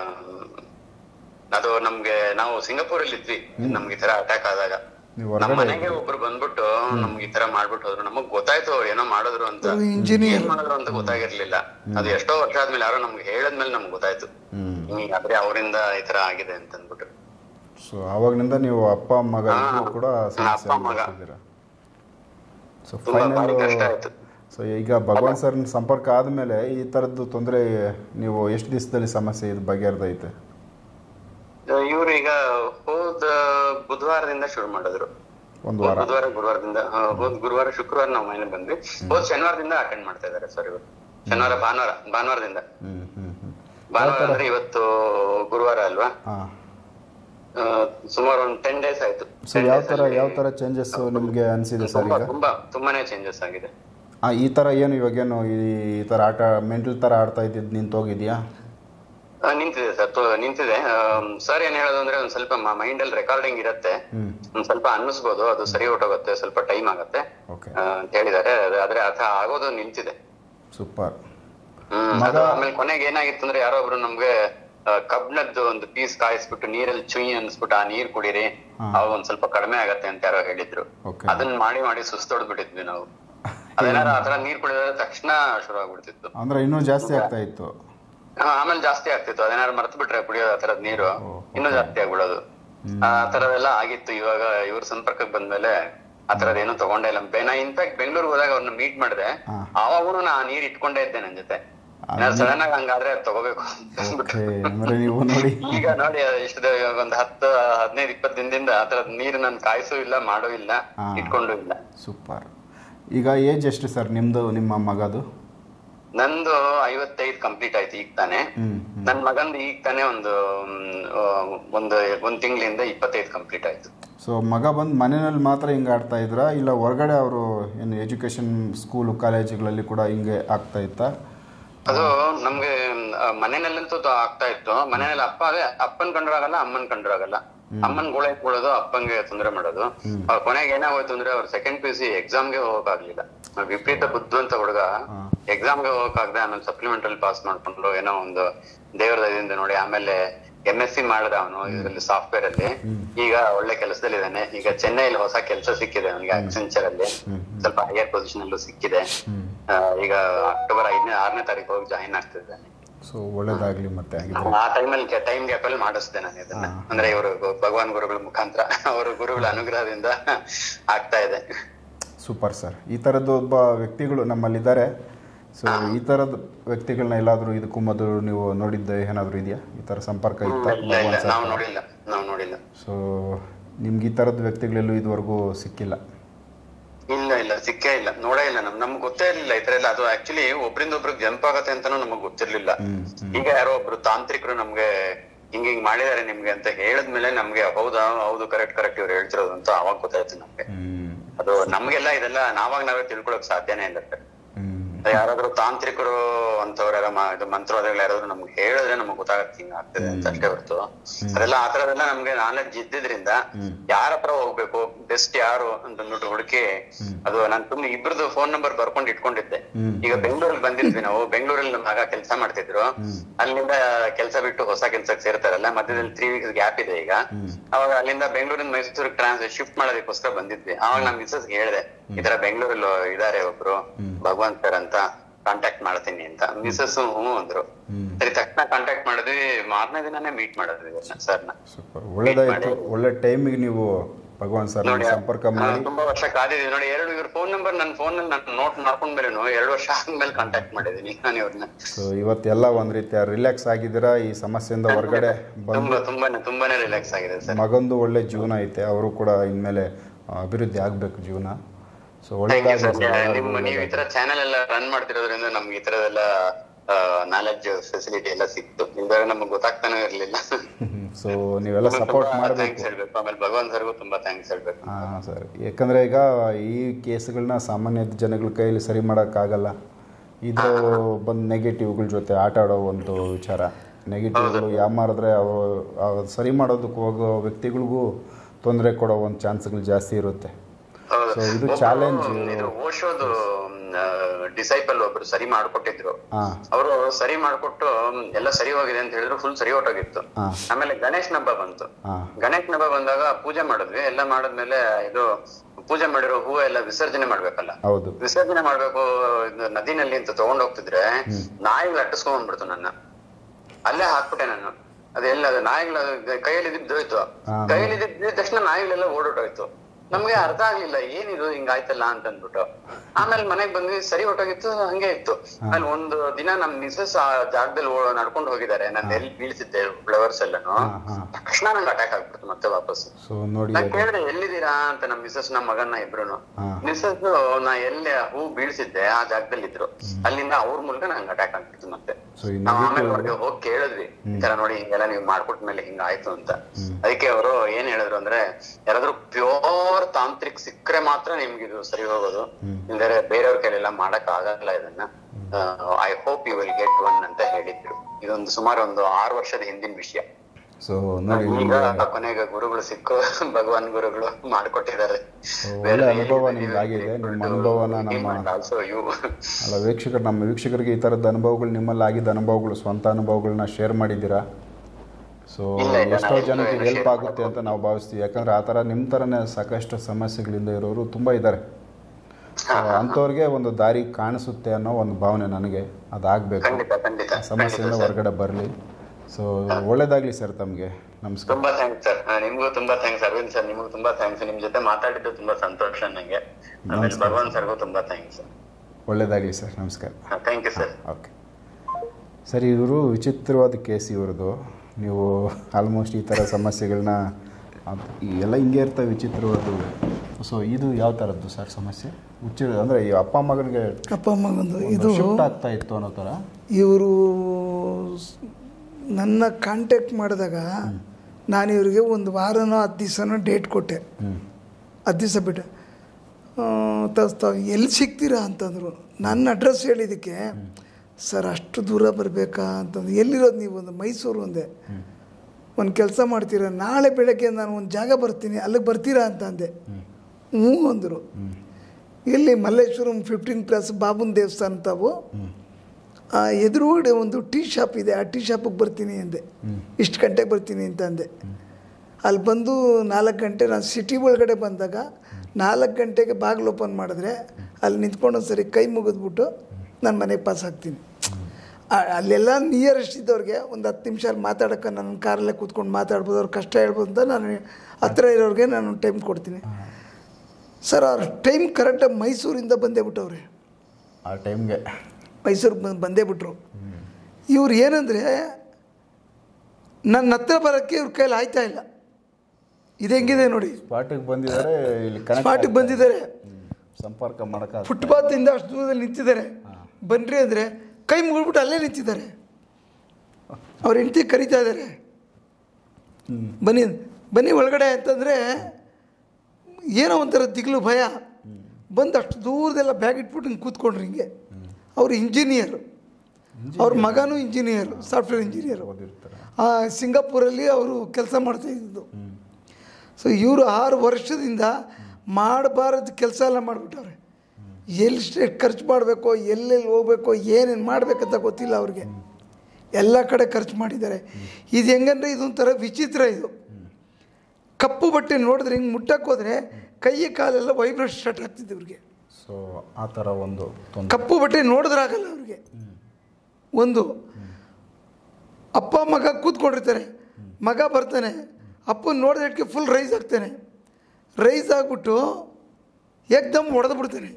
Speaker 2: ಅದು ನಮ್ಗೆ ನಾವು ಸಿಂಗಾಪುರ್ ಅಲ್ಲಿ ಇದ್ವಿ ನಮ್ಗೆ ಈ ತರ ಅಟ್ಯಾಕ್ ಆದಾಗ
Speaker 1: ನೀವು
Speaker 2: ನಮ್
Speaker 1: ಹೊರಗಡೆ
Speaker 2: ಮನೆಗೆ ಒಬ್ರು ಬಂದ್ಬಿಟ್ಟು ನಮ್ಗೆ ಈ ತರ ಮಾಡ್ಬಿಟ್ಟು ಹೋದ್ರು ನಮಗ್ ಗೊತ್ತಾಯ್ತು ಅವ್ರು ಏನೋ ಮಾಡಿದ್ರು ಅಂತ
Speaker 3: ಇಂಜಿನಿಯರ್
Speaker 2: ಏನ್ ಮಾಡಿದ್ರು ಅಂತ ಗೊತ್ತಾಗಿರ್ಲಿಲ್ಲ ಅದು ಎಷ್ಟೋ ವರ್ಷ ಆದ್ಮೇಲೆ ಯಾರೋ ನಮ್ಗೆ ಹೇಳದ್ಮೇಲೆ ನಮ್ಗೆ ಗೊತ್ತಾಯ್ತು
Speaker 1: ಹ್ಞೂ
Speaker 2: ಹಿಂಗ್ ಆದ್ರೆ ಅವರಿಂದ ಈ ತರ ಆಗಿದೆ ಅಂತ ಅಂದ್ಬಿಟ್ಟು
Speaker 1: ಸೊ ಆವಾಗಲಿಂದ ನೀವು ಅಪ್ಪ ಮಗ ಇಬ್ಬರು ಕೂಡ ಸಮಸ್ಯೆ
Speaker 2: ಅಪ್ಪ, ಮಗ.
Speaker 1: ಅನುಭವಿಸಿದ್ದೀರಾ ಸೊ
Speaker 2: ತುಂಬಾ
Speaker 1: ಫೈನಲ್
Speaker 2: ಭಾರಿ ಕಷ್ಟ ಆಯ್ತು
Speaker 1: ಸೊ ಈಗ ಭಗವಾನ್ ಸರ್ ಸಂಪರ್ಕ ಆದಮೇಲೆ ಈ ಥರದ್ದು ತೊಂದರೆ ನೀವು ಎಷ್ಟು ದಿವಸದಲ್ಲಿ ಸಮಸ್ಯೆ ಇದು ಬಗೆಹರಿದೈತೆ
Speaker 2: ಇವ್ರು ಈಗ ಹೋದ ಬುಧವಾರದಿಂದ ಶುರು ಮಾಡಿದ್ರು
Speaker 1: ಒಂದು
Speaker 2: ಹೋದ್
Speaker 1: ವಾರ
Speaker 2: ಬುಧವಾರ ಗುರುವಾರದಿಂದ ಆ, ಹೋದ್ ಗುರುವಾರ ಶುಕ್ರವಾರ ನಾವು ಮನೆ ಬಂದ್ವಿ ಹೋದ್ ಶನಿವಾರದಿಂದ ಅಟೆಂಡ್ ಮಾಡ್ತಾ ಇದಾರೆ ಸರ್ ಇವರು ಶನಿವಾರ ಭಾನುವಾರ ಭಾನುವಾರದಿಂದ
Speaker 1: ಹ್ಞೂ ಹ್ಞೂ ಹ್ಞೂ
Speaker 2: ಭಾನುವಾರ ಅಂದ್ರೆ ಇವತ್ತು ಗುರುವಾರ ಅಲ್ವಾ
Speaker 1: ಹಾಂ
Speaker 2: ಆ, ಸುಮಾರು ಒಂದು ಟೆನ್ ಡೇಸ್ ಆಯ್ತು
Speaker 1: ಸೊ ಯಾವ ಥರ ಯಾವ ಥರ ಚೇಂಜಸ್ ನಿಮಗೆ ಅನಿಸಿದೆ ಸರ್
Speaker 2: ತುಂಬಾ
Speaker 1: ಈಗ
Speaker 2: ತುಂಬಾ ತುಂಬಾನೇ ಚೇಂಜಸ್ ಆಗಿದೆ
Speaker 1: ಆ, ಈ ಥರ ಏನು ಇವಾಗೇನು ಈ ಥರ ಆಟ ಮೆಂಟಲ್ ಥರ ಆಡ್ತಾ ಇದ್ದಿದ್ದು ನಿಂತೋಗಿದೆಯಾ
Speaker 2: ಆ, ನಿಂತಿದೆ ಸರ್ ನಿಂತಿದೆ ಸರ್ ಏನ್ ಹೇಳೋದು ಅಂದ್ರೆ ಒಂದ್ ಸ್ವಲ್ಪ ಮೈಂಡ್ ಅಲ್ಲಿ ರೆಕಾರ್ಡಿಂಗ್ ಇರತ್ತೆ
Speaker 1: ಹ್ಞೂ
Speaker 2: ಒಂದ್ ಸ್ವಲ್ಪ ಅನ್ನಿಸ್ಬೋದು ಅದು ಸರಿ ಹೊಟ್ಟೋಗುತ್ತೆ ಸ್ವಲ್ಪ ಟೈಮ್ ಆಗತ್ತೆ
Speaker 1: ಓಕೆ
Speaker 2: ಆ, ಅಂತ ಹೇಳಿದ್ದಾರೆ ಅದು- ಆದ್ರೆ ಅಥ ಆಗೋದು ನಿಂತಿದೆ
Speaker 1: ಸೂಪರ್
Speaker 2: ಹ್ಮ್ ಅದು ಆಮೇಲೆ ಕೊನೆಗೆ ಏನಾಗಿತ್ತು ಅಂದ್ರೆ ಯಾರೋ ಒಬ್ರು ನಮ್ಗೆ ಆ, ಕಬ್ಣದ್ದು ಒಂದು ಪೀಸ್ ಕಾಯಿಸ್ಬಿಟ್ಟು ನೀರಲ್ಲಿ ಚುಯಿ ಅನ್ಸ್ಬಿಟ್ಟು ಆ ನೀರ್ ಕುಡೀರಿ ಅವಾಗ ಒಂದ್ ಸ್ವಲ್ಪ ಕಡಿಮೆ ಆಗತ್ತೆ ಅಂತ ಯಾರೋ ಹೇಳಿದ್ರು
Speaker 1: ಓಕೆ
Speaker 2: ಅದನ್ನ ಮಾಡಿ ಮಾಡಿ ಸುಸ್ತೊಡ್ಬಿಟ್ಟಿದ್ವಿ ನಾವು ಅದೇನಾರ ಆತರ ನೀರ್ ಕುಡಿದ್ರೆ ತಕ್ಷಣ ಶುರು ಆಗ್ಬಿಡ್ತಿತ್ತು
Speaker 1: ಅಂದರೆ ಇನ್ನೂ ಜಾಸ್ತಿ ಆಗ್ತಾ ಇತ್ತು
Speaker 2: ಆ, ಆಮೇಲೆ ಜಾಸ್ತಿ ಆಗ್ತಿತ್ತು ಅದೇನಾರು ಮರ್ತ್ ಬಿಟ್ರೆ ಕುಡಿಯೋದು ಆ ತರದ್ ನೀರು ಇನ್ನೂ ಜಾಸ್ತಿ ಆಗ್ಬಿಡೋದು ಆ ತರದೆಲ್ಲ ಆಗಿತ್ತು ಇವಾಗ ಇವ್ರ ಸಂಪರ್ಕಕ್ಕೆ ಬಂದ್ಮೇಲೆ ಆ ತರದ್ ಏನು ತಗೊಂಡೇ ಇಲ್ಲ ಬೆ- ನಾ ಇನ್ಫ್ಯಾಕ್ಟ್ ಬೆಂಗಳೂರಿಗೆ ಹೋದಾಗ ಅವ್ರನ್ನ ಮೀಟ್ ಮಾಡಿದೆ
Speaker 1: ಹಾ.
Speaker 2: ಅವಾಗೂ ನಾ ಆ ನೀರ್ ಇಟ್ಕೊಂಡೇ ಇದ್ದೆ ನನ್ ಜೊತೆ ಸಡನ್ ಆಗಿ ಹಂಗಾದ್ರೆ ತಗೋಬೇಕು ಅಂತ ಅಂದ್ಬಿಟ್ಟು.
Speaker 1: ಓಕೆ ಅಂದರೆ ನೀವು ನೋಡಿ
Speaker 2: ಈಗ ನೋಡಿ ಎಷ್ಟು ಒಂದ್ ಹತ್ತು ಹದಿನೈದು ಇಪ್ಪತ್ತು ದಿನದಿಂದ ಆತರ ನೀರು ನಾನು ಕಾಯಿಸೂ ಇಲ್ಲ ಮಾಡೂ ಇಲ್ಲ
Speaker 1: ಹಾ.
Speaker 2: ಇಟ್ಕೊಂಡು ಇಲ್ಲ
Speaker 1: ಸೂಪರ್ ಈಗ ಏಜ್ ಎಷ್ಟು ಸರ್ ನಿಮ್ಮದು ನಿಮ್ಮ ಮಗದು
Speaker 2: ನಂದು ಐವತ್ತೈದು ಕಂಪ್ಲೀಟ್ ಆಯ್ತು ಈಗ ತಾನೆ
Speaker 1: ಹ್ಞೂ
Speaker 2: ನನ್ ಮಗಂದು ಈಗ ತಾನೇ ಒಂದು ಮ್, ಆ, ಒಂದು ಒಂದ್ ತಿಂಗಳಿಂದ ಇಪ್ಪತ್ತೈದು ಕಂಪ್ಲೀಟ್ ಆಯ್ತು
Speaker 1: ಸೊ ಮಗ ಬಂದು ಮನೆಯಲ್ಲಿ ಮಾತ್ರ ಹಿಂಗೆ ಆಡ್ತಾ ಇದ್ರಾ ಇಲ್ಲ ಹೊರಗಡೆ ಅವರು ಏನು ಎಜುಕೇಷನ್ ಸ್ಕೂಲು ಕಾಲೇಜುಗಳಲ್ಲಿ ಕೂಡ ಹಿಂಗೆ ಆಗ್ತಾ ಇತ್ತಾ
Speaker 2: ಅದು ನಮ್ಗೆ ಆ, ಮನೆಯಲ್ಲಂತೂ ತ- ಆಗ್ತಾ ಇತ್ತು ಮನೆಯಲ್ಲಿ ಅಪ್ಪ ಅದೇ ಅಪ್ಪನ್ ಕಂಡ್ರಾಗಲ್ಲ ಅಮ್ಮನ್ ಕಂಡ್ರಾಗಲ್ಲ ಅಮ್ಮನ್ ಗೋಳೆ ಕೊಡೋದು ಅಪ್ಪಂಗೆ ತೊಂದರೆ ಮಾಡೋದು ಆ, ಕೊನೆಗೆ ಏನಾಗೋಯ್ತು ಅಂದ್ರೆ ಅವ್ರು ಸೆಕೆಂಡ್ ಪಿ ಯು ಸಿ ಎಕ್ಸಾಮ್ಗೆ ಹೋಗಕ್ಕಾಗ್ಲಿಲ್ಲ ಆ, ವಿಪರೀತ ಬುದ್ಧಿವಂತ ಹುಡುಗ ಎಕ್ಸಾಮ್ಗೆ ಹೋಗಕ್ಕಾಗದೆ ಆಮೇಲೆ ಸಪ್ಲಿಮೆಂಟರಿ ಪಾಸ್ ಮಾಡ್ಕೊಂಡು ಏನೋ ಒಂದು ದೇವರ ದಯದಿಂದ ನೋಡಿ ಆಮೇಲೆ ಎಂ ಎಸ್ ಸಿ ಮಾಡಿದ ಅವನು ಇದರಲ್ಲಿ ಸಾಫ್ಟ್ವೇರ್ ಅಲ್ಲಿ ಈಗ ಒಳ್ಳೆ ಕೆಲಸದಲ್ಲಿ ಇದ್ದಾನೆ ಈಗ ಚೆನ್ನೈಲಿ ಹೊಸ ಕೆಲಸ ಸಿಕ್ಕಿದೆ ಅವನಿಗೆ ಅಕ್ಸೆಂಚರ್ ಅಲ್ಲಿ ಸ್ವಲ್ಪ ಹೈಯರ್ ಪೊಸಿಷನ್ ಅಲ್ಲೂ ಸಿಕ್ಕಿದೆ ಆ, ಈಗ ಅಕ್ಟೋಬರ್ ಐದನೇ ಆರನೇ ತಾರೀಕು ಹೋಗಿ ಜಾಯಿನ್ ಆಗ್ತಿದ್ದಾನೆ
Speaker 1: ಸೊ ಒಳ್ಳೇದಾಗಲಿ ಮತ್ತೆ ಹಾಗಿದ್ರೆ
Speaker 2: ಆ ಟೈಮಲ್ಲಿ ಟೈಮ್ ಗ್ಯಾಪ್ ಅಲ್ಲಿ ಮಾಡಿಸ್ದೆ ನಾನು ಇದನ್ನ ಅಂದ್ರೆ ಇವರು ಭಗವಾನ್ ಗುರುಗಳ ಮುಖಾಂತರ ಅವರು ಗುರುಗಳ ಅನುಗ್ರಹದಿಂದ ಆಗ್ತಾ ಇದೆ
Speaker 1: ಸೂಪರ್ ಸರ್ ಈ ಥರದ್ದು ಒಬ್ಬ ವ್ಯಕ್ತಿಗಳು ನಮ್ಮಲ್ಲಿದ್ದಾರೆ ಸೊ ಈ ಥರದ ವ್ಯಕ್ತಿಗಳನ್ನ ಎಲ್ಲಾದರೂ ಇದಕ್ಕೂ ಮೊದಲು ನೀವು ನೋಡಿದ್ದೆ ಏನಾದರೂ ಇದೆಯಾ ಈ ಥರ ಸಂಪರ್ಕ ಇತ್ತಾ
Speaker 2: ಇಲ್ಲ ಇಲ್ಲ
Speaker 1: ಭಗವಾನ್ ಸರ್
Speaker 2: ನಾವು ನೋಡಿಲ್ಲ ನಾವು ನೋಡಿಲ್ಲ
Speaker 1: ಸೊ ನಿಮ್ಗೆ ಈ ಥರದ ವ್ಯಕ್ತಿಗಳೆಲ್ಲೂ ಇದುವರೆಗೂ ಸಿಕ್ಕಿಲ್ಲ
Speaker 2: ಇಲ್ಲ ಇಲ್ಲ ಸಿಕ್ಕೇ ಇಲ್ಲ ನೋಡೇ ಇಲ್ಲ ನಮ್ ನಮ್ಗೆ ಗೊತ್ತೇ ಇರ್ಲಿಲ್ಲ ಈ ತರ ಎಲ್ಲ ಅದು ಆಕ್ಚುಲಿ ಒಬ್ರಿಂದ ಒಬ್ರಿಗೆ ಜಂಪ್ ಆಗತ್ತೆ ಅಂತಾನು ನಮಗ್ ಗೊತ್ತಿರ್ಲಿಲ್ಲ ಈಗ ಯಾರೋ ಒಬ್ರು ತಾಂತ್ರಿಕರು ನಮ್ಗೆ ಹಿಂಗ್ ಹಿಂಗ್ ಮಾಡಿದಾರೆ ನಿಮ್ಗೆ ಅಂತ ಹೇಳಿದ್ಮೇಲೆ ನಮ್ಗೆ ಹೌದಾ ಹೌದು ಕರೆಕ್ಟ್ ಕರೆಕ್ಟ್ ಇವ್ರು ಹೇಳ್ತಿರೋದು ಅಂತ ಅವಾಗ ಗೊತ್ತಾಯ್ತು ನಮ್ಗೆ
Speaker 1: ಹ್ಮ್
Speaker 2: ಅದು ನಮ್ಗೆಲ್ಲ ಇದೆಲ್ಲ ನಾವಾಗ ನಾವೇ ತಿಳ್ಕೊಳಕ್ ಸಾಧ್ಯನೇ ಇಲ್ಲ ಸರ್
Speaker 1: ಹ್ಮ್
Speaker 2: ಯಾರಾದ್ರೂ ತಾಂತ್ರಿಕರು ಅಂತವ್ರ ಇದು ಮಂತ್ರವಾದಿಗಳು ಯಾರಾದ್ರೂ ನಮ್ಗೆ ಹೇಳಿದ್ರೆ ನಮ್ಗೆ ಗೊತ್ತಾಗತ್ತೆ ಹಿಂಗ ಆಗ್ತದೆ ಅಂತ ಅಷ್ಟೇ ಹೊರತು ಅದೆಲ್ಲ ಆ ತರದೆಲ್ಲ ನಮ್ಗೆ ನಾಲೆಡ್ಜ್ ಇದ್ದಿದ್ರಿಂದ ಯಾರ ಹತ್ರ ಹೋಗ್ಬೇಕು ಬೆಸ್ಟ್ ಯಾರು ಅಂತ ಅಂದ್ಬಿಟ್ಟು ಹುಡುಕಿ ಅದು ನಾನು ತುಂಬಾ ಇಬ್ರದ್ದು ಫೋನ್ ನಂಬರ್ ಬರ್ಕೊಂಡು ಇಟ್ಕೊಂಡಿದ್ದೆ ಈಗ ಬೆಂಗಳೂರಲ್ಲಿ ಬಂದಿದ್ವಿ ನಾವು ಬೆಂಗಳೂರಲ್ಲಿ ನಮ್ಮ ಮಗ ಕೆಲಸ ಮಾಡ್ತಿದ್ರು ಅಲ್ಲಿಂದ ಕೆಲಸ ಬಿಟ್ಟು ಹೊಸ ಕೆಲ್ಸಕ್ಕೆ ಸೇರ್ತಾರಲ್ಲ ಮಧ್ಯದಲ್ಲಿ ತ್ರೀ ವೀಕ್ಸ್ ಗ್ಯಾಪ್ ಇದೆ ಈಗ ಅವಾಗ ಅಲ್ಲಿಂದ ಬೆಂಗಳೂರಿಂದ ಮೈಸೂರಿಗೆ ಟ್ರಾನ್ಸ್ ಶಿಫ್ಟ್ ಮಾಡೋದಕ್ಕೋಸ್ಕರ ಬಂದಿದ್ವಿ ಅವಾಗ ನಮ್ ಮಿಸಸ್ ಹೇಳಿದೆ ಈ ತರ ಬೆಂಗಳೂರಲ್ಲಿ ಇದಾರೆ ಒಬ್ರು ಭಗವಂತ್ ಸರ್ ಅಂತ ಕಾಂಟ್ಯಾಕ್ಟ್ ಮಾಡ್ತೀನಿ ಅಂತ ಮಿಸಸ್ ಹ್ಞೂ ಅಂದ್ರು ಸರಿ ತಕ್ಷಣ ಕಾಂಟ್ಯಾಕ್ಟ್ ಮಾಡಿದ್ವಿ ಮಾರನೇ ದಿನಾನೇ ಮೀಟ್ ಮಾಡಿದ್ವಿ ಸರ್ನ
Speaker 1: ಸೂಪರ್ ಒಳ್ಳೇದಾಯ್ತು ಒಳ್ಳೆ ಟೈಮಿಗೆ ನೀವು ಭಗವಾನ್ ಸರ್
Speaker 2: ನೋಡಿ
Speaker 1: ಸಂಪರ್ಕ
Speaker 2: ನಾನು
Speaker 1: ಮಾಡಿ
Speaker 2: ತುಂಬಾ ವರ್ಷ ಕಾದಿದ್ದೀನಿ ನೋಡಿ ಎರಡು ಇವ್ರ ಫೋನ್ ನಂಬರ್ ನನ್ನ ಫೋನ್ ನಲ್ಲಿ ನಾನು ನೋಟ್ ಮಾಡ್ಕೊಂಡ್ಮೇಲೆ ಎರಡು ವರ್ಷ ಆದ್ಮೇಲೆ ಕಾಂಟ್ಯಾಕ್ಟ್ ಮಾಡಿದೀನಿ ನಾನು ಇವ್ರನ್ನ
Speaker 1: ಸೊ ಇವತ್ತೆಲ್ಲ ಒಂದು ರೀತಿಯ ರಿಲ್ಯಾಕ್ಸ್ ಆಗಿದ್ದೀರಾ ಈ ಸಮಸ್ಯೆಯಿಂದ ಹೊರಗಡೆ ಬಂದು
Speaker 2: ತುಂಬಾ ತುಂಬಾನೇ ತುಂಬಾನೇ ರಿಲ್ಯಾಕ್ಸ್ ಆಗಿದೆ ಸರ್
Speaker 1: ಮಗಂದು ಒಳ್ಳೆ ಜೀವನ ಐತೆ ಅವರು ಕೂಡ ಇನ್ಮೇಲೆ ಆ, ಅಭಿವೃದ್ಧಿ ಆಗಬೇಕು ಜೀವನ ಸೊ
Speaker 2: ಥ್ಯಾಂಕ್ ಯು
Speaker 1: ಒಳ್ಳೇದಾಗಲಿ
Speaker 2: ಸರ್ ನಿಮ್ಮ ನೀವು ಈ ತರ ಚಾನೆಲ್ ಎಲ್ಲ ರನ್ ಮಾಡ್ತಿರೋದ್ರಿಂದ ನಮ್ಗೆ ಈ ತರದೆಲ್ಲ ನಾಲೆಡ್ಜ್ ಫೆಸಿಲಿಟಿ ಎಲ್ಲ ಸಿಕ್ತು ಇವಾಗ ನಮ್ಗೆ ಗೊತ್ತಾಗ್ತಾನೆ ಇರ್ಲಿಲ್ಲ
Speaker 1: ಸೊ ನೀವೆಲ್ಲ ಸಪೋರ್ಟ್ ಮಾಡಬೇಕು
Speaker 2: ಥ್ಯಾಂಕ್ಸ್ ಹೇಳ್ಬೇಕು ಆಮೇಲೆ ಭಗವಾನ್ ಸರ್ಗೂ ತುಂಬಾ ಥ್ಯಾಂಕ್ಸ್ ಹೇಳ್ಬೇಕು
Speaker 1: ಹಾಂ ಸರ್ ಯಾಕಂದರೆ ಈಗ ಈ ಕೇಸ್ಗಳನ್ನ ಸಾಮಾನ್ಯ ಜನಗಳ ಕೈಯಲ್ಲಿ ಸರಿ ಮಾಡೋಕ್ಕಾಗಲ್ಲ ಇದು ಬಂದು ನೆಗೆಟಿವ್ಗಳ ಜೊತೆ ಆಟ ಆಡೋ ಒಂದು ವಿಚಾರ ನೆಗೆಟಿವ್ಗಳು ಯಾಮಾರಿದ್ರೆ ಅವು ಅವು ಸರಿ ಮಾಡೋದಕ್ಕೆ ಹೋಗೋ ವ್ಯಕ್ತಿಗಳಿಗೂ ತೊಂದರೆ ಕೊಡೋ ಒಂದು ಚಾನ್ಸ್ಗಳು ಜಾಸ್ತಿ ಇರುತ್ತೆ
Speaker 2: ಹೌದು
Speaker 1: ಸೊ ಇದು
Speaker 2: ಒಬ್ರು
Speaker 1: ಚಾಲೆಂಜ್
Speaker 2: ಇದು ಓಶೋದು ಡಿಸೈಪಲ್ ಒಬ್ರು ಸರಿ ಮಾಡ್ಕೊಟ್ಟಿದ್ರು
Speaker 1: ಹಾಂ
Speaker 2: ಅವರು ಸರಿ ಮಾಡ್ಕೊಟ್ಟು ಎಲ್ಲ ಸರಿ ಹೋಗಿದೆ ಅಂತ ಹೇಳಿದ್ರು ಫುಲ್ ಸರಿ ಹೊಟ್ಟೋಗಿತ್ತು
Speaker 1: ಹಾಂ
Speaker 2: ಆಮೇಲೆ ಗಣೇಶನ ಹಬ್ಬ ಬಂತು
Speaker 1: ಹಾಂ
Speaker 2: ಗಣೇಶನ ಹಬ್ಬ ಬಂದಾಗ ಪೂಜೆ ಮಾಡಿದ್ವಿ ಎಲ್ಲ ಮಾಡಿದ್ಮೇಲೆ ಇದು ಪೂಜೆ ಮಾಡಿರೋ ಹೂವು ಎಲ್ಲ ವಿಸರ್ಜನೆ ಮಾಡ್ಬೇಕಲ್ಲ
Speaker 1: ಹೌದು
Speaker 2: ವಿಸರ್ಜನೆ ಮಾಡ್ಬೇಕು ಇದು ನದಿನಲ್ಲಿ ಅಂತ ತಗೊಂಡ್ ಹೋಗ್ತಿದ್ರೆ ನಾಯಿಗಳು ಅಟ್ಟಿಸ್ಕೊಂಡ್ ಬಂದ್ಬಿಡ್ತು ನನ್ನ ಅಲ್ಲೇ ಹಾಕ್ಬಿಟ್ಟೆ ನಾನು ಅದೆಲ್ಲ ಅದು ನಾಯಿಗಳ ಕೈಯಲ್ಲಿ ಇದ್ದಿದ್ದು ಹೋಯ್ತು
Speaker 1: ಹಾ.
Speaker 2: ಕೈಯಲ್ಲಿ ಇದ್ದಿದ್ದ ತಕ್ಷಣ ನಾಯಿಗಳೆಲ್ಲ ಓಡೋಟೋಯ್ತು ನಮ್ಗೆ ಅರ್ಥ ಆಗ್ಲಿಲ್ಲ ಏನಿದು ಹಿಂಗಾಯ್ತಲ್ಲ ಅಂತ ಅಂದ್ಬಿಟ್ಟು ಆಮೇಲೆ ಮನೆಗ್ ಬಂದ್ವಿ ಸರಿ ಹೊಟ್ಟೋಗಿತ್ತು ಹಂಗೆ ಇತ್ತು ಆಮೇಲೆ ಒಂದು ದಿನ ನಮ್ ಮಿಸಸ್ ಆ ಜಾಗದಲ್ಲಿ ಓ- ನಡ್ಕೊಂಡು ಹೋಗಿದ್ದಾರೆ ನಾನು ಎಲ್ಲಿ ಬೀಳ್ಸಿದ್ದೆ ಫ್ಲವರ್ಸ್ ಎಲ್ಲಾನು
Speaker 1: ಹಾಂ ಹಾಂ
Speaker 2: ತಕ್ಷಣ ನಂಗೆ ಅಟ್ಯಾಕ್ ಆಗ್ಬಿಡ್ತು ಮತ್ತೆ ವಾಪಸ್
Speaker 1: ಸೊ ನೋಡಿ
Speaker 2: ನಾನ್ ಕೇಳಿದೆ ಎಲ್ಲಿದ್ದೀರಾ ಅಂತ ನಮ್ ಮಿಸಸ್ ನಮ್ಮ ಮಗನ ಇಬ್ರು
Speaker 1: ಹಾಂ
Speaker 2: ಮಿಸಸ್ ನಾ ಎಲ್ಲಿ ಹೂ ಬೀಳ್ಸಿದ್ದೆ ಆ ಜಾಗದಲ್ಲಿ ಇದ್ರು ಅಲ್ಲಿಂದ ಅವ್ರ ಮೂಲಕ ನಂಗೆ ಅಟ್ಯಾಕ್ ಆಗ್ತಿತ್ತು ಮತ್ತೆ
Speaker 1: ಸೊ ಈ
Speaker 2: ನಾವ್ ಆಮೇಲೆ ಅವ್ರಿಗೆ ಹೋಗಿ ಕೇಳಿದ್ವಿ ಈ ತರ ನೋಡಿ ಹಿಂಗೆಲ್ಲ ನೀವು ಮಾಡ್ಕೊಟ್ ಮೇಲೆ ಹಿಂಗ ಆಯ್ತು ಅಂತ ಅದಕ್ಕೆ ಅವರು ಏನ್ ಹೇಳಿದ್ರು ಅಂದ್ರೆ ಯಾರಾದ್ರೂ ಪ್ಯೂರ್ ತಾಂತ್ರಿಕ್ ಸಿಕ್ಕರೆ ಮಾತ್ರ ನಿಮ್ಗೆ ಇದು ಸರಿ ಹೋಗೋದು ಇಲ್ದರೆ ಬೇರೆಯವ್ರ ಕೈಲೆಲ್ಲ ಮಾಡಕ್ ಆಗಲ್ಲ ಇದನ್ನ I hope you will get one ಅಂತ ಹೇಳಿದ್ರು ಇದೊಂದು ಸುಮಾರು ಒಂದು ಆರು ವರ್ಷದ ಹಿಂದಿನ ವಿಷಯ
Speaker 1: ಸೊ ನೋಡಿ
Speaker 2: ಈಗ ಕೊನೆಗೆ ಗುರುಗಳು ಸಿಕ್ಕು ಭಗವಾನ್ ಗುರುಗಳು ಮಾಡ್ಕೊಟ್ಟಿದ್ದಾರೆ
Speaker 1: ಒಳ್ಳೆ ಅನುಭವ ನಿಮ್ಗೆ ಆಗಿದೆ ನಿಮ್ಮ ಅನುಭವನ ನಮ್ಮ
Speaker 2: ಆಲ್ಸೋ ಯು
Speaker 1: ಅಲ್ಲ ವೀಕ್ಷಕರು ನಮ್ಮ ವೀಕ್ಷಕರಿಗೆ ಈ ಥರದ ಅನುಭವಗಳು ನಿಮ್ಮಲ್ಲಿ ಆಗಿದ್ದ ಅನುಭವಗಳು ಸ್ವಂತ ಅನುಭವಗಳನ್ನ ಶೇರ್ ಮಾಡಿದ್ದೀರಾ ಸೊ
Speaker 2: ಇಲ್ಲ, ಇಲ್ಲ,
Speaker 1: ಎಷ್ಟೋ
Speaker 2: ನಾನು
Speaker 1: ಜನಕ್ಕೆ
Speaker 2: ಏನು
Speaker 1: ಹೆಲ್ಪ್
Speaker 2: share
Speaker 1: ಆಗುತ್ತೆ ಅಂತ ನಾವು ಭಾವಿಸ್ತೀವಿ ಯಾಕಂದ್ರೆ ಆ ಥರ ನಿಮ್ಮ ಥರನೇ ಸಾಕಷ್ಟು ಸಮಸ್ಯೆಗಳಿಂದ ಇರೋರು ತುಂಬ ಇದ್ದಾರೆ ಅಂಥವ್ರಿಗೆ ಒಂದು ದಾರಿ ಕಾಣಿಸುತ್ತೆ ಅನ್ನೋ ಒಂದು ಭಾವನೆ ನನಗೆ ಅದಾಗಬೇಕು
Speaker 2: ಖಂಡಿತ ಖಂಡಿತ
Speaker 1: ಸಮಸ್ಯೆಯಿಂದ ಹೊರಗಡೆ ಬರಲಿ ಸೊ ಒಳ್ಳೇದಾಗಲಿ ಸರ್ ತಮಗೆ ನಮಸ್ಕಾರ
Speaker 2: ತುಂಬಾ ಥ್ಯಾಂಕ್ಸ್ ಸರ್ ನಿಮ್ಗೂ ತುಂಬಾ ಥ್ಯಾಂಕ್ಸ್ ಅರವಿಂದ್ ಸರ್ ನಿಮ್ಗೂ ತುಂಬಾ ಥ್ಯಾಂಕ್ಸ್ ನಿಮ್ ಜೊತೆ ಮಾತಾಡಿದ್ದು ತುಂಬಾ ಸಂತೋಷ ನಂಗೆ ಆಮೇಲೆ ಭಗವಾನ್ ಸರ್ಗೂ ತುಂಬಾ ಥ್ಯಾಂಕ್ಸ್
Speaker 1: ಒಳ್ಳೇದಾಗಲಿ ಸರ್ ನಮಸ್ಕಾರ
Speaker 2: ಥ್ಯಾಂಕ್ ಯು ಸರ್
Speaker 1: ಓಕೆ ಸರಿ ಇವರು ವಿಚಿತ್ರವಾದ ಕೇಸ್ ಇವ್ರದ್ದು ನೀವು ಆಲ್ಮೋಸ್ಟ್ ಈ ಥರ ಸಮಸ್ಯೆಗಳನ್ನ ಅದ್- ಈ ಎಲ್ಲ ಹಿಂಗೆ ಇರ್ತವೆ ವಿಚಿತ್ರವಾದವು ಸೊ ಇದು ಯಾವ ಥರದ್ದು ಸರ್ ಸಮಸ್ಯೆ ಹುಚ್ಚ ಅಂದರೆ ಈ ಅಪ್ಪ ಮಗನಿಗೆ
Speaker 3: ಅಪ್ಪ ಮಗಂದು ಇದು
Speaker 1: ಶಿಫ್ಟ್ ಆಗ್ತಾ ಇತ್ತು ಅನ್ನೋ ಥರ
Speaker 3: ಇವರು ನನ್ನ ಕಾಂಟ್ಯಾಕ್ಟ್ ಮಾಡಿದಾಗ ನಾನು ಇವರಿಗೆ ಒಂದು ವಾರನೋ ಹತ್ತು ದಿವಸನೋ ಡೇಟ್ ಕೊಟ್ಟೆ
Speaker 1: ಹ್ಞೂ
Speaker 3: ಹತ್ತು ದಿವಸ ಬಿಟ್ಟು ತಸ್ತಾವ ಎಲ್ಲಿ ಸಿಗ್ತೀರಾ ಅಂತಂದರು ನನ್ನ ಅಡ್ರೆಸ್ ಹೇಳಿದ್ದಕ್ಕೆ ಸರ್ ಅಷ್ಟು ದೂರ ಬರಬೇಕಾ ಅಂತಂದು ಎಲ್ಲಿರೋದು ನೀವು ಒಂದು ಮೈಸೂರು ಒಂದೇ ಒಂದು ಕೆಲಸ ಮಾಡ್ತೀರಾ ನಾಳೆ ಬೆಳಗ್ಗೆ ನಾನು ಒಂದು ಜಾಗ ಬರ್ತೀನಿ ಅಲ್ಲಿಗೆ ಬರ್ತೀರಾ ಅಂತ ಅಂದೆ ಹ್ಞೂ ಅಂದರು ಇಲ್ಲಿ ಮಲ್ಲೇಶ್ವರಂ ಫಿಫ್ಟೀನ್ ಪ್ಲಸ್ ಬಾಬುನ್ ದೇವಸ್ಥಾನ ತಾವು ಆ ಎದುರುಗಡೆ ಒಂದು ಟೀ ಶಾಪ್ ಇದೆ ಆ ಟೀ ಶಾಪಿಗೆ ಬರ್ತೀನಿ ಅಂದೆ ಇಷ್ಟು ಗಂಟೆಗೆ ಬರ್ತೀನಿ ಅಂತ ಅಂದೆ ಅಲ್ಲಿ ಬಂದು ನಾಲ್ಕು ಗಂಟೆ ನಾನು ಸಿಟಿ ಒಳಗಡೆ ಬಂದಾಗ ನಾಲ್ಕು ಗಂಟೆಗೆ ಬಾಗಿಲು ಓಪನ್ ಮಾಡಿದ್ರೆ ಅಲ್ಲಿ ನಿಂತ್ಕೊಂಡು ಒಂದು ಸರಿ ಕೈ ಮುಗಿದ್ಬಿಟ್ಟು ನಾನು ಮನೆಗೆ ಪಾಸ್ ಆಗ್ತೀನಿ ಆ- ಅಲ್ಲೆಲ್ಲ ನಿಯರೆಸ್ಟ್ ಇದ್ದವ್ರಿಗೆ ಒಂದು ಹತ್ತು ನಿಮಿಷ ಅಲ್ಲಿ ಮಾತಾಡೋಕ್ಕೆ ನನ್ನ ಕಾರಲ್ಲೇ ಕೂತ್ಕೊಂಡು ಮಾತಾಡ್ಬೋದು ಅವ್ರ ಕಷ್ಟ ಹೇಳ್ಬೋದು ಅಂತ ನಾನು ಹತ್ರ ಇರೋರಿಗೆ ನಾನು ಟೈಮ್ ಕೊಡ್ತೀನಿ ಸರ್ ಅವ್ರ ಟೈಮ್ ಕರೆಕ್ಟಾಗಿ ಮೈಸೂರಿಂದ ಬಂದೇ ಬಿಟ್ಟವ್ರೆ
Speaker 1: ಆ ಟೈಮ್ಗೆ
Speaker 3: ಮೈಸೂರಿಗೆ ಬಂದು ಬಂದೇ ಬಿಟ್ರು ಇವ್ರು ಏನಂದರೆ ನನ್ನ ಹತ್ರ ಬರೋಕ್ಕೆ ಇವ್ರ ಕೈಲಿ ಆಯ್ತಾ ಇಲ್ಲ ಇದು ಹೆಂಗಿದೆ ನೋಡಿ
Speaker 1: ಸ್ಪಾಟಿಗೆ ಬಂದಿದ್ದಾರೆ ಇಲ್ಲಿ ಕನೆಕ್ಟ್
Speaker 3: ಸ್ಪಾಟಿಗೆ ಬಂದಿದ್ದಾರೆ
Speaker 1: ಸಂಪರ್ಕ ಮಾಡೋಕ್ಕಾಗ
Speaker 3: ಫುಟ್ಪಾತಿಂದ ಅಷ್ಟು ದೂರದಲ್ಲಿ ನಿಂತಿದ್ದಾರೆ ಬನ್ರಿ ಅಂದರೆ ಕೈ ಮುಗಿದ್ಬಿಟ್ಟು ಅಲ್ಲೇ ನಿಂತಿದ್ದಾರೆ ಅವ್ರ ಹೆಂಡತಿ ಕರಿತಾ ಇದ್ದಾರೆ ಬನ್ನಿ ಬನ್ನಿ ಒಳಗಡೆ ಅಂತಂದರೆ ಏನೋ ಒಂಥರ ದಿಗ್ಲು ಭಯ ಬಂದು ಅಷ್ಟು ದೂರದೆಲ್ಲ ಬ್ಯಾಗ್ ಇಟ್ಬಿಟ್ಟು ಹಿಂಗೆ ಕೂತ್ಕೊಂಡ್ರು ಹಿಂಗೆ ಅವರು ಇಂಜಿನಿಯರ್ ಅವ್ರ ಮಗನೂ ಇಂಜಿನಿಯರ್ ಸಾಫ್ಟ್ವೇರ್ ಇಂಜಿನಿಯರ್
Speaker 1: ಓದಿರ್ತಾರೆ
Speaker 3: ಆ ಸಿಂಗಾಪುರಲ್ಲಿ ಅವರು ಕೆಲಸ ಮಾಡ್ತಾ ಇದ್ದಿದ್ದು ಸೊ ಇವರು ಆರು ವರ್ಷದಿಂದ ಮಾಡಬಾರದು ಕೆಲಸ ಎಲ್ಲ ಮಾಡಿಬಿಟ್ಟವ್ರೆ ಎಲ್ಲಿ ಸ್ಟೇ- ಖರ್ಚು ಮಾಡಬೇಕು ಎಲ್ಲೆಲ್ಲಿ ಹೋಗ್ಬೇಕು ಏನೇನು ಮಾಡಬೇಕಂತ ಗೊತ್ತಿಲ್ಲ ಅವ್ರಿಗೆ ಎಲ್ಲ ಕಡೆ ಖರ್ಚು ಮಾಡಿದ್ದಾರೆ ಇದು ಹೆಂಗಂದ್ರೆ ಇದೊಂಥರ ವಿಚಿತ್ರ ಇದು ಕಪ್ಪು ಬಟ್ಟೆ ನೋಡಿದ್ರೆ ಹಿಂಗೆ ಮುಟ್ಟಕ್ಕೆ ಹೋದರೆ ಕೈ ಕಾಲೆಲ್ಲ ವೈಬ್ರೇಟ್ ಸ್ಟಾರ್ಟ್ ಆಗ್ತಿದೆ ಇವ್ರಿಗೆ
Speaker 1: ಸೊ ಆ ಥರ ಒಂದು ತೊಂದರೆ
Speaker 3: ಕಪ್ಪು ಬಟ್ಟೆ ನೋಡಿದ್ರಾಗಲ್ಲ ಅವ್ರಿಗೆ ಒಂದು ಅಪ್ಪ ಮಗ ಕೂತ್ಕೊಂಡಿರ್ತಾರೆ ಮಗ ಬರ್ತಾನೆ ಅಪ್ಪನ ನೋಡಿದಕ್ಕೆ ಫುಲ್ ರೈಸ್ ಆಗ್ತಾನೆ ರೈಸ್ ಆಗಿಬಿಟ್ಟು ಏಕ್ದಮ್ ಹೊಡೆದು ಬಿಡ್ತಾನೆ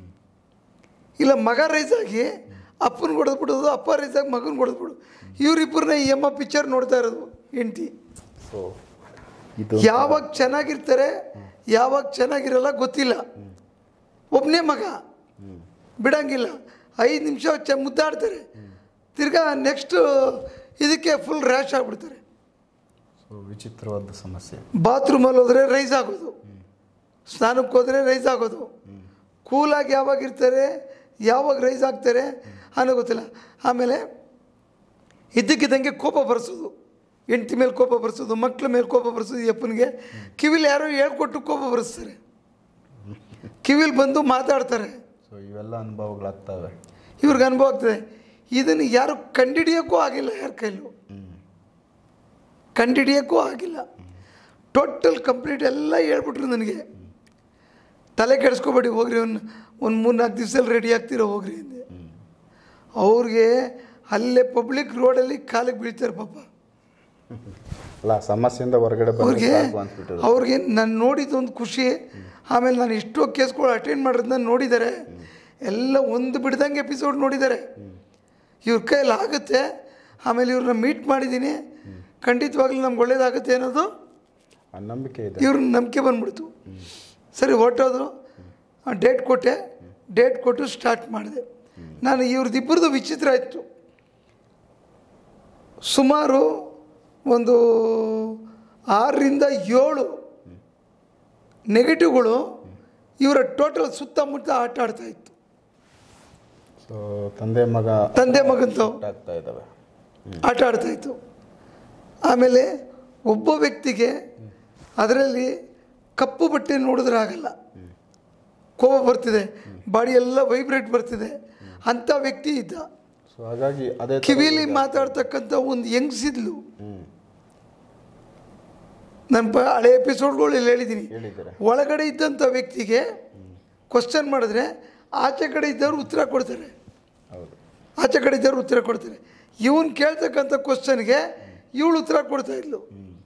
Speaker 3: ಇಲ್ಲ ಮಗ ರೈಸ್ ಆಗಿ ಅಪ್ಪನ ಹೊಡೆದು ಬಿಡೋದು ಅಪ್ಪ ರೈಸ್ ಆಗಿ ಮಗನ ಹೊಡೆದು ಬಿಡು ಇವರಿಬ್ಬರನ್ನ ಈ ಅಮ್ಮ ಪಿಕ್ಚರ್ ನೋಡ್ತಾ ಇರೋದು ಹೆಂಡ್ತಿ
Speaker 1: ಸೊ ಇದು
Speaker 3: ಯಾವಾಗ ಚೆನ್ನಾಗಿರ್ತಾರೆ ಯಾವಾಗ ಚೆನ್ನಾಗಿರಲ್ಲ ಗೊತ್ತಿಲ್ಲ ಒಬ್ಬನೇ ಮಗ ಬಿಡಂಗಿಲ್ಲ ಐದು ನಿಮಿಷ ಚ ಮುದ್ದಾಡ್ತಾರೆ ತಿರ್ಗಾ ನೆಕ್ಸ್ಟ್ ಇದಕ್ಕೆ ಫುಲ್ ರ್ಯಾಶ್ ಆಗಿಬಿಡ್ತಾರೆ
Speaker 1: ಸೊ ವಿಚಿತ್ರವಾದ ಸಮಸ್ಯೆ
Speaker 3: ಬಾತ್ರೂಮಲ್ಲಿ ಹೋದರೆ ರೈಸ್ ಆಗೋದು ಸ್ನಾನಕ್ಕೆ ಹೋದರೆ ರೈಸ್ ಆಗೋದು ಕೂಲಾಗಿ ಯಾವಾಗ ಇರ್ತಾರೆ ಯಾವಾಗ ರೈಸ್ ಆಗ್ತಾರೆ ಅನ್ನೋ ಗೊತ್ತಿಲ್ಲ ಆಮೇಲೆ ಇದ್ದಕ್ಕಿದ್ದಂಗೆ ಕೋಪ ಬರೆಸೋದು ಹೆಂಡತಿ ಮೇಲೆ ಕೋಪ ಬರೆಸೋದು ಮಕ್ಳ ಮೇಲೆ ಕೋಪ ಬರೆಸೋದು ಈ ಅಪ್ಪನಿಗೆ ಕಿವಿಲಿ ಯಾರೋ ಹೇಳ್ಕೊಟ್ಟು ಕೋಪ ಬರೆಸ್ತಾರೆ ಕಿವಿಲಿ ಬಂದು ಮಾತಾಡ್ತಾರೆ
Speaker 1: ಸೊ ಇವೆಲ್ಲ ಅನುಭವಗಳಾಗ್ತವೆ
Speaker 3: ಇವ್ರಿಗೆ ಅನುಭವ ಆಗ್ತದೆ ಇದನ್ನು ಯಾರು ಕಂಡಿಡಿಯೋಕ್ಕೂ ಆಗಿಲ್ಲ ಯಾರ ಕೈಲೂ ಕಂಡಿಡಿಯೋಕ್ಕೂ ಆಗಿಲ್ಲ ಟೋಟಲ್ ಕಂಪ್ಲೀಟ್ ಎಲ್ಲ ಹೇಳ್ಬಿಟ್ರು ನನಗೆ ತಲೆ ಕೆಡಿಸ್ಕೋಬೇಡಿ ಹೋಗ್ರಿ ಒಂದು ಒಂದು ಮೂರು ನಾಲ್ಕು ದಿವಸದಲ್ಲಿ ರೆಡಿ ಆಗ್ತಿರೋ ಹೋಗ್ರಿ ಅಂದೆ ಅವ್ರಿಗೆ ಅಲ್ಲೇ ಪಬ್ಲಿಕ್ ರೋಡಲ್ಲಿ ಕಾಲಿಗೆ ಬೀಳ್ತಾರೆ ಪಾಪ
Speaker 1: ಅಲ್ಲ ಸಮಸ್ಯೆಯಿಂದ ಹೊರಗಡೆ
Speaker 3: ಅವ್ರಿಗೆ
Speaker 1: ಬಂದ್ರೆ ಸಾಕು ಅನ್ಸ್ಬಿಟ್ಟಿದೆ
Speaker 3: ಅವ್ರಿಗೆ ನಾನು ನೋಡಿದ್ದೊಂದು ಖುಷಿ ಆಮೇಲೆ ನಾನು ಎಷ್ಟೋ ಕೇಸ್ಗಳು ಅಟೆಂಡ್ ಮಾಡಿರೋದನ್ನ ನೋಡಿದ್ದಾರೆ ಎಲ್ಲ ಒಂದು ಬಿಡ್ದಂಗೆ ಎಪಿಸೋಡ್ ನೋಡಿದ್ದಾರೆ ಇವ್ರ ಕೈಯಲ್ಲಿ ಆಗುತ್ತೆ ಆಮೇಲೆ ಇವ್ರನ್ನ ಮೀಟ್ ಮಾಡಿದ್ದೀನಿ ಖಂಡಿತವಾಗ್ಲೂ ನಮ್ಗೆ ಒಳ್ಳೇದಾಗುತ್ತೆ ಅನ್ನೋದು
Speaker 1: ಆ ನಂಬಿಕೆ ಇದೆ
Speaker 3: ಇವ್ರ ನಂಬಿಕೆ ಬಂದ್ಬಿಡ್ತು ಸರಿ ಹೊರಟೋದ್ರು ಡೇಟ್ ಕೊಟ್ಟೆ ಡೇಟ್ ಕೊಟ್ಟು ಸ್ಟಾರ್ಟ್ ಮಾಡಿದೆ ನಾನು ಇವ್ರದ್ದಿಬ್ಬರದು ವಿಚಿತ್ರ ಇತ್ತು ಸುಮಾರು ಒಂದು ಆರರಿಂದ ಏಳು ನೆಗೆಟಿವ್ಗಳು ಇವರ ಟೋಟಲ್ ಸುತ್ತಮುತ್ತ ಆಟ ಆಡ್ತಾ ಇತ್ತು
Speaker 1: ಸೊ ತಂದೆ ಮಗ
Speaker 3: ತಂದೆ ಮಗಂತು
Speaker 1: ಆಗ್ತಾ ಇದ್ದಾವೆ
Speaker 3: ಆಟ ಆಡ್ತಾ ಇತ್ತು ಆಮೇಲೆ ಒಬ್ಬ ವ್ಯಕ್ತಿಗೆ ಅದರಲ್ಲಿ ಕಪ್ಪು ಬಟ್ಟೆ ನೋಡಿದ್ರೆ ಆಗಲ್ಲ ಕೋಪ ಬರ್ತಿದೆ ಬಾಡಿ ಎಲ್ಲ ವೈಬ್ರೇಟ್ ಬರ್ತಿದೆ ಅಂಥ ವ್ಯಕ್ತಿ ಇದ್ದ
Speaker 1: ಸೊ ಹಾಗಾಗಿ ಅದೇ ಥರ
Speaker 3: ಕಿವಿಲಿ ಮಾತಾಡ್ತಕ್ಕಂಥ ಒಂದು ಹೆಂಗ್ಸಿದ್ಲು
Speaker 1: ಹ್ಮ್
Speaker 3: ನಾನು ಪ ಹಳೆ ಎಪಿಸೋಡ್ಗಳು ಇಲ್ಲಿ ಹೇಳಿದ್ದೀನಿ
Speaker 1: ಹೇಳಿದ್ದೀರ
Speaker 3: ಒಳಗಡೆ ಇದ್ದಂಥ ವ್ಯಕ್ತಿಗೆ ಕ್ವಶನ್ ಮಾಡಿದ್ರೆ ಆಚೆ ಕಡೆ ಇದ್ದವ್ರು ಉತ್ತರ ಕೊಡ್ತಾರೆ
Speaker 1: ಹೌದು
Speaker 3: ಆಚೆ ಕಡೆ ಇದ್ದವ್ರು ಉತ್ತರ ಕೊಡ್ತಾರೆ ಇವನು ಕೇಳ್ತಕ್ಕಂಥ ಕ್ವಶನ್ಗೆ ಇವಳು ಉತ್ತರ ಕೊಡ್ತಾ ಇದ್ಲು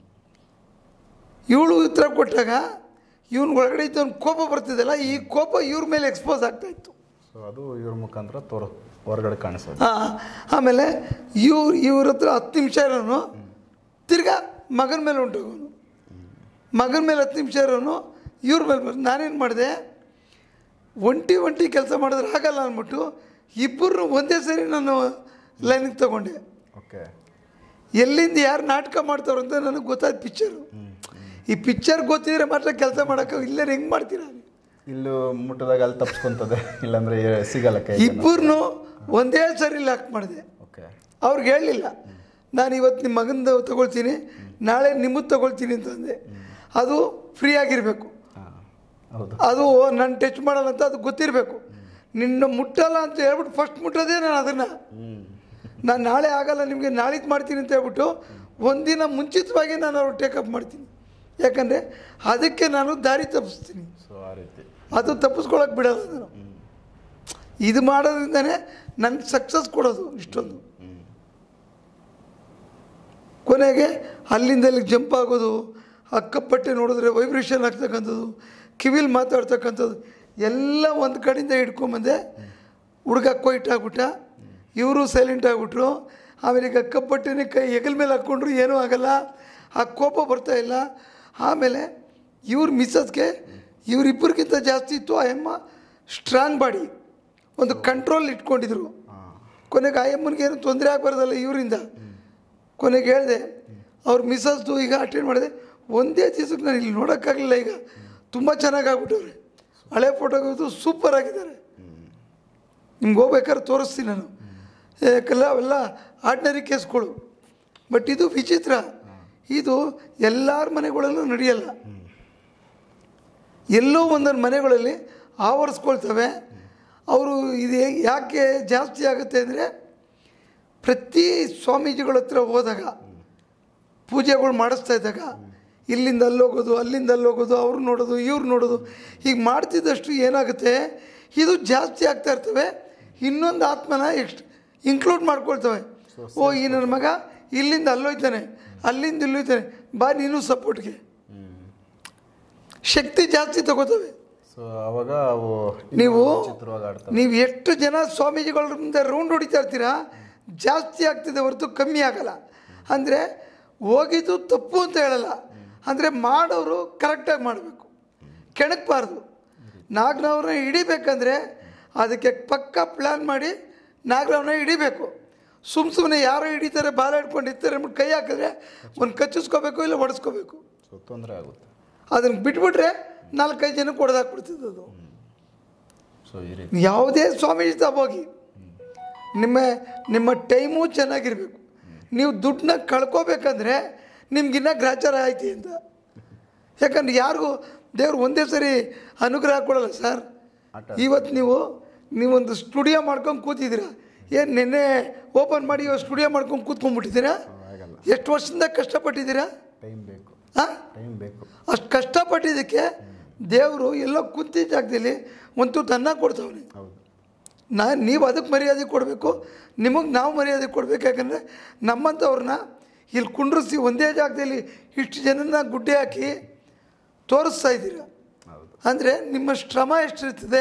Speaker 3: ಇವಳು ಉತ್ತರ ಕೊಟ್ಟಾಗ ಇವನು ಒಳಗಡೆ ಇದ್ದವನು ಕೋಪ ಬರ್ತಿದ್ದಲ್ಲ ಈ ಕೋಪ ಇವ್ರ ಮೇಲೆ ಎಕ್ಸ್ಪೋಸ್ ಆಗ್ತಾ ಇತ್ತು
Speaker 1: ಸೊ ಅದು ಇವ್ರ ಮುಖಾಂತರ ತೋರ ಹೊರಗಡೆ ಕಾಣಿಸೋದು
Speaker 3: ಆ, ಆಮೇಲೆ ಇವ್ರು ಇವ್ರ ಹತ್ರ ಹತ್ತು ನಿಮಿಷ ಇರೋನು ತಿರ್ಗಾ ಮಗನ ಮೇಲೆ ಹೊಂಟೋಗೋನು ಮಗನ ಮೇಲೆ ಹತ್ತು ನಿಮಿಷ ಇರೋನು ಇವ್ರ ಮೇಲೆ ಬಂದು ನಾನೇನು ಮಾಡಿದೆ ಒಂಟಿ ಒಂಟಿ ಕೆಲಸ ಮಾಡಿದ್ರೆ ಆಗಲ್ಲ ಅಂದ್ಬಿಟ್ಟು ಇಬ್ಬರು ಒಂದೇ ಸರಿ ನಾನು ಲೈನಿಗೆ ತಗೊಂಡೆ
Speaker 1: ಓಕೆ
Speaker 3: ಎಲ್ಲಿಂದ ಯಾರು ನಾಟಕ ಮಾಡ್ತಾರೋ ಅಂತ ನನಗೆ ಗೊತ್ತಾಯ್ತು ಪಿಕ್ಚರು ಈ ಪಿಕ್ಚರ್ ಗೊತ್ತಿದ್ರೆ ಮಾತ್ರ ಕೆಲಸ ಮಾಡೋಕೆ ಇಲ್ಲೇ ಹೆಂಗೆ ಮಾಡ್ತೀರಾ
Speaker 1: ಇಲ್ಲೂ ಮುಟ್ಟದಾಗ ಅಲ್ಲಿ ತಪ್ಸ್ಕೊಂತದೆ ಇಲ್ಲಾಂದ್ರೆ ಏ- ಸಿಗಲ್ಲ ಕೈ
Speaker 3: ಇಬ್ಬರನ್ನು ಒಂದೇ ಸರಿ ಲಾಕ್ ಮಾಡಿದೆ
Speaker 1: ಓಕೆ
Speaker 3: ಅವ್ರಿಗೆ ಹೇಳಲಿಲ್ಲ ನಾನು ಇವತ್ತು ನಿಮ್ಮ ಮಗಂದು ತಗೊಳ್ತೀನಿ ನಾಳೆ ನಿಮ್ಮದು ತಗೊಳ್ತೀನಿ ಅಂತಂದೆ ಅದು ಫ್ರೀ ಆಗಿರಬೇಕು
Speaker 1: ಹಾಂ ಹೌದು
Speaker 3: ಅದು ನಾನು ಟಚ್ ಮಾಡಲ್ಲ ಅಂತ ಅದು ಗೊತ್ತಿರಬೇಕು ನಿನ್ನ ಮುಟ್ಟಲ್ಲ ಅಂತ ಹೇಳ್ಬಿಟ್ಟು ಫಸ್ಟ್ ಮುಟ್ಟೋದೇ ನಾನು ಅದನ್ನು
Speaker 1: ಹ್ಞೂ
Speaker 3: ನಾನು ನಾಳೆ ಆಗಲ್ಲ ನಿಮಗೆ ನಾಳಿದ್ದು ಮಾಡ್ತೀನಿ ಅಂತ ಹೇಳ್ಬಿಟ್ಟು ಒಂದಿನ ಮುಂಚಿತವಾಗಿ ನಾನು ಅವ್ರು ಟೇಕಪ್ ಮಾಡ್ತೀನಿ ಯಾಕಂದರೆ ಅದಕ್ಕೆ ನಾನು ದಾರಿ ತಪ್ಪಿಸ್ತೀನಿ
Speaker 1: ಸೊ ಆ ರೀತಿ
Speaker 3: ಅದು ತಪ್ಪಿಸ್ಕೊಳಕ್ಕೆ ಬಿಡಲ್ಲ ನಾನು ಇದು ಮಾಡೋದ್ರಿಂದನೇ ನನಗೆ ಸಕ್ಸಸ್ ಕೊಡೋದು ಇಷ್ಟೊಂದು ಕೊನೆಗೆ ಅಲ್ಲಿಂದ ಅಲ್ಲಿಗೆ ಜಂಪ್ ಆಗೋದು ಅಕ್ಕಪಟ್ಟೆ ನೋಡಿದ್ರೆ ವೈಬ್ರೇಷನ್ ಆಗ್ತಕ್ಕಂಥದ್ದು ಕಿವಿಲಿ ಮಾತಾಡ್ತಕ್ಕಂಥದ್ದು ಎಲ್ಲ ಒಂದು ಕಡೆಯಿಂದ ಹಿಡ್ಕೊಂಬಂದೆ ಹುಡುಗ ಕೊಯ್ಟ್ ಆಗ್ಬಿಟ್ಟ ಇವರು ಸೈಲೆಂಟ್ ಆಗಿಬಿಟ್ರು ಆಮೇಲೆ ಈಗ ಅಕ್ಕಪಟ್ಟೆನೇ ಕೈ ಹೆಗಲ ಮೇಲೆ ಹಾಕ್ಕೊಂಡ್ರು ಏನೂ ಆಗಲ್ಲ ಆ ಕೋಪ ಬರ್ತಾ ಇಲ್ಲ ಆಮೇಲೆ ಇವ್ರ ಮಿಸ್ಸಸ್ಗೆ ಇವರಿಬ್ಬರಿಗಿಂತ ಜಾಸ್ತಿ ಇತ್ತು ಆ ಅಮ್ಮ ಸ್ಟ್ರಾಂಗ್ ಬಾಡಿ ಒಂದು ಕಂಟ್ರೋಲ್ ಇಟ್ಕೊಂಡಿದ್ರು ಕೊನೆಗೆ ಆ ಅಮ್ಮನಿಗೆ ಏನು ತೊಂದರೆ ಆಗಬಾರ್ದಲ್ಲ ಇವರಿಂದ ಕೊನೆಗೆ ಹೇಳಿದೆ ಅವ್ರ ಮಿಸ್ಸಸ್ದು ಈಗ ಅಟೆಂಡ್ ಮಾಡಿದೆ ಒಂದೇ ದಿವ್ಸಕ್ಕೆ ನಾನು ಇಲ್ಲಿ ನೋಡೋಕ್ಕಾಗಲಿಲ್ಲ ಈಗ ತುಂಬ ಚೆನ್ನಾಗಿ ಆಗ್ಬಿಟ್ಟವ್ರೆ ಹಳೆ ಫೋಟೋಗಳು ಸೂಪರ್ ಆಗಿದ್ದಾರೆ ನಿಮ್ಗೆ ಹೋಗ್ಬೇಕಾದ್ರೆ ತೋರಿಸ್ತೀನಿ ನಾನು ಯಾಕಲ್ಲ ಅವೆಲ್ಲ ಆರ್ಡಿನರಿ ಕೇಸ್ಗಳು ಬಟ್ ಇದು ವಿಚಿತ್ರ ಇದು ಎಲ್ಲರ ಮನೆಗಳಲ್ಲೂ ನಡೆಯಲ್ಲ ಎಲ್ಲೋ ಒಂದೊಂದು ಮನೆಗಳಲ್ಲಿ ಆವರಿಸ್ಕೊಳ್ತವೆ ಅವರು ಇದು ಹೇ- ಯಾಕೆ ಜಾಸ್ತಿ ಆಗುತ್ತೆ ಅಂದರೆ ಪ್ರತಿ ಸ್ವಾಮೀಜಿಗಳ ಹತ್ರ ಹೋದಾಗ ಪೂಜೆಗಳು ಮಾಡಿಸ್ತಾ ಇದ್ದಾಗ ಇಲ್ಲಿಂದ ಅಲ್ಲೋಗೋದು ಅಲ್ಲಿಂದ ಅಲ್ಲೋಗೋದು ಅವ್ರು ನೋಡೋದು ಇವ್ರು ನೋಡೋದು ಹೀಗೆ ಮಾಡ್ತಿದ್ದಷ್ಟು ಏನಾಗುತ್ತೆ ಇದು ಜಾಸ್ತಿ ಆಗ್ತಾ ಇರ್ತವೆ ಇನ್ನೊಂದು ಆತ್ಮನ ಎಷ್ಟು ಇನ್ಕ್ಲೂಡ್ ಮಾಡ್ಕೊಳ್ತವೆ ಓ ಈ ನನ್ನ ಮಗ ಇಲ್ಲಿಂದ ಅಲ್ಲೋಯ್ತಾನೆ ಅಲ್ಲಿಂದ ಇಲ್ಲೋಯ್ತಾನೆ ಬಾ ನೀನು ಸಪೋರ್ಟ್ಗೆ ಶಕ್ತಿ ಜಾಸ್ತಿ ತಗೋತವೆ
Speaker 1: ಸೊ ಅವಾಗ ಅವು
Speaker 3: ನೀವು
Speaker 1: ಚಿತ್ರವಾಗಿ ಆಡ್ತವೆ
Speaker 3: ನೀವು ಎಷ್ಟು ಜನ ಸ್ವಾಮೀಜಿಗಳ ಮುಂದೆ ರೌಂಡ್ ಹೊಡಿತಾ ಇರ್ತೀರಾ ಜಾಸ್ತಿ ಆಗ್ತಿದೆ ಹೊರತು ಕಮ್ಮಿ ಆಗಲ್ಲ ಅಂದರೆ ಹೋಗಿದ್ದು ತಪ್ಪು ಅಂತ ಹೇಳಲ್ಲ ಅಂದರೆ ಮಾಡೋರು ಕರೆಕ್ಟಾಗಿ ಮಾಡಬೇಕು ಕೆಣಕಬಾರ್ದು ನಾಗನವ್ರನ್ನ ಹಿಡಿಬೇಕಂದ್ರೆ ಅದಕ್ಕೆ ಪಕ್ಕ ಪ್ಲ್ಯಾನ್ ಮಾಡಿ ನಾಗರವ್ರನ್ನ ಹಿಡಿಬೇಕು ಸುಮ್ಮ ಸುಮ್ಮನೆ ಯಾರೋ ಹಿಡಿತಾರೆ ಬಾಲ ಹಿಡ್ಕೊಂಡು ಇರ್ತಾರೆ ಅಂದ್ಬಿಟ್ಟು ಕೈ ಹಾಕಿದ್ರೆ ಒಂದು ಕಚ್ಚಿಸ್ಕೋಬೇಕು ಇಲ್ಲ ಹೊಡೆಸ್ಕೋಬೇಕು
Speaker 1: ಸೊ ತೊಂದರೆ ಆಗುತ್ತೆ
Speaker 3: ಅದನ್ನು ಬಿಟ್ಬಿಟ್ರೆ ನಾಲ್ಕೈದು ಜನಕ್ಕೆ ಹೊಡೆದಾಕ್ಬಿಡ್ತದೆ ಅದು
Speaker 1: ಸೊ ಈ ರೀತಿ
Speaker 3: ಯಾವುದೇ ಸ್ವಾಮೀಜಿ ಹೋಗಿ ನಿಮ್ಮ ನಿಮ್ಮ ಟೈಮು ಚೆನ್ನಾಗಿರಬೇಕು ನೀವು ದುಡ್ಡನ್ನ ಕಳ್ಕೋಬೇಕಂದ್ರೆ ನಿಮ್ಗಿನ್ನ ಗ್ರಾಚಾರ ಆಯ್ತು ಅಂತ ಯಾಕಂದ್ರೆ ಯಾರಿಗೂ ದೇವ್ರು ಒಂದೇ ಸರಿ ಅನುಗ್ರಹ ಕೊಡಲ್ಲ ಸರ್
Speaker 1: ಆಟ
Speaker 3: ಇವತ್ತು ನೀವು ನೀವೊಂದು ಸ್ಟುಡಿಯೋ ಮಾಡ್ಕೊಂಡು ಕೂತಿದ್ದೀರಾ ಏನು ನಿನ್ನೆ ಓಪನ್ ಮಾಡಿ ಇವಾಗ ಸ್ಟುಡಿಯೋ ಮಾಡ್ಕೊಂಡು ಕೂತ್ಕೊಂಡ್ಬಿಟ್ಟಿದ್ದೀರಾ
Speaker 1: ಆಗಲ್ಲ
Speaker 3: ಎಷ್ಟು ವರ್ಷದಿಂದ ಕಷ್ಟಪಟ್ಟಿದ್ದೀರಾ
Speaker 1: ಟೈಮ್ ಬೇಕು
Speaker 3: ಹಾಂ
Speaker 1: ಟೈಮ್ ಬೇಕು
Speaker 3: ಅಷ್ಟು ಕಷ್ಟಪಟ್ಟಿದ್ದಕ್ಕೆ ದೇವರು ಎಲ್ಲೋ ಕುಂತಿದ್ದ ಜಾಗದಲ್ಲಿ ಒಂದು ತನ್ನ ಕೊಡ್ತಾವನೆ
Speaker 1: ಹೌದು
Speaker 3: ನಾ ನೀವು ಅದಕ್ಕೆ ಮರ್ಯಾದೆ ಕೊಡಬೇಕು ನಿಮಗೆ ನಾವು ಮರ್ಯಾದೆ ಕೊಡಬೇಕು ಯಾಕಂದರೆ ನಮ್ಮಂಥವ್ರನ್ನ ಇಲ್ಲಿ ಕುಂಡ್ರಿಸಿ ಒಂದೇ ಜಾಗದಲ್ಲಿ ಇಷ್ಟು ಜನನ ಗುಡ್ಡೆ ಹಾಕಿ ತೋರಿಸ್ತಾ ಇದ್ದೀರ
Speaker 1: ಹೌದು
Speaker 3: ಅಂದರೆ ನಿಮ್ಮ ಶ್ರಮ ಎಷ್ಟಿರ್ತದೆ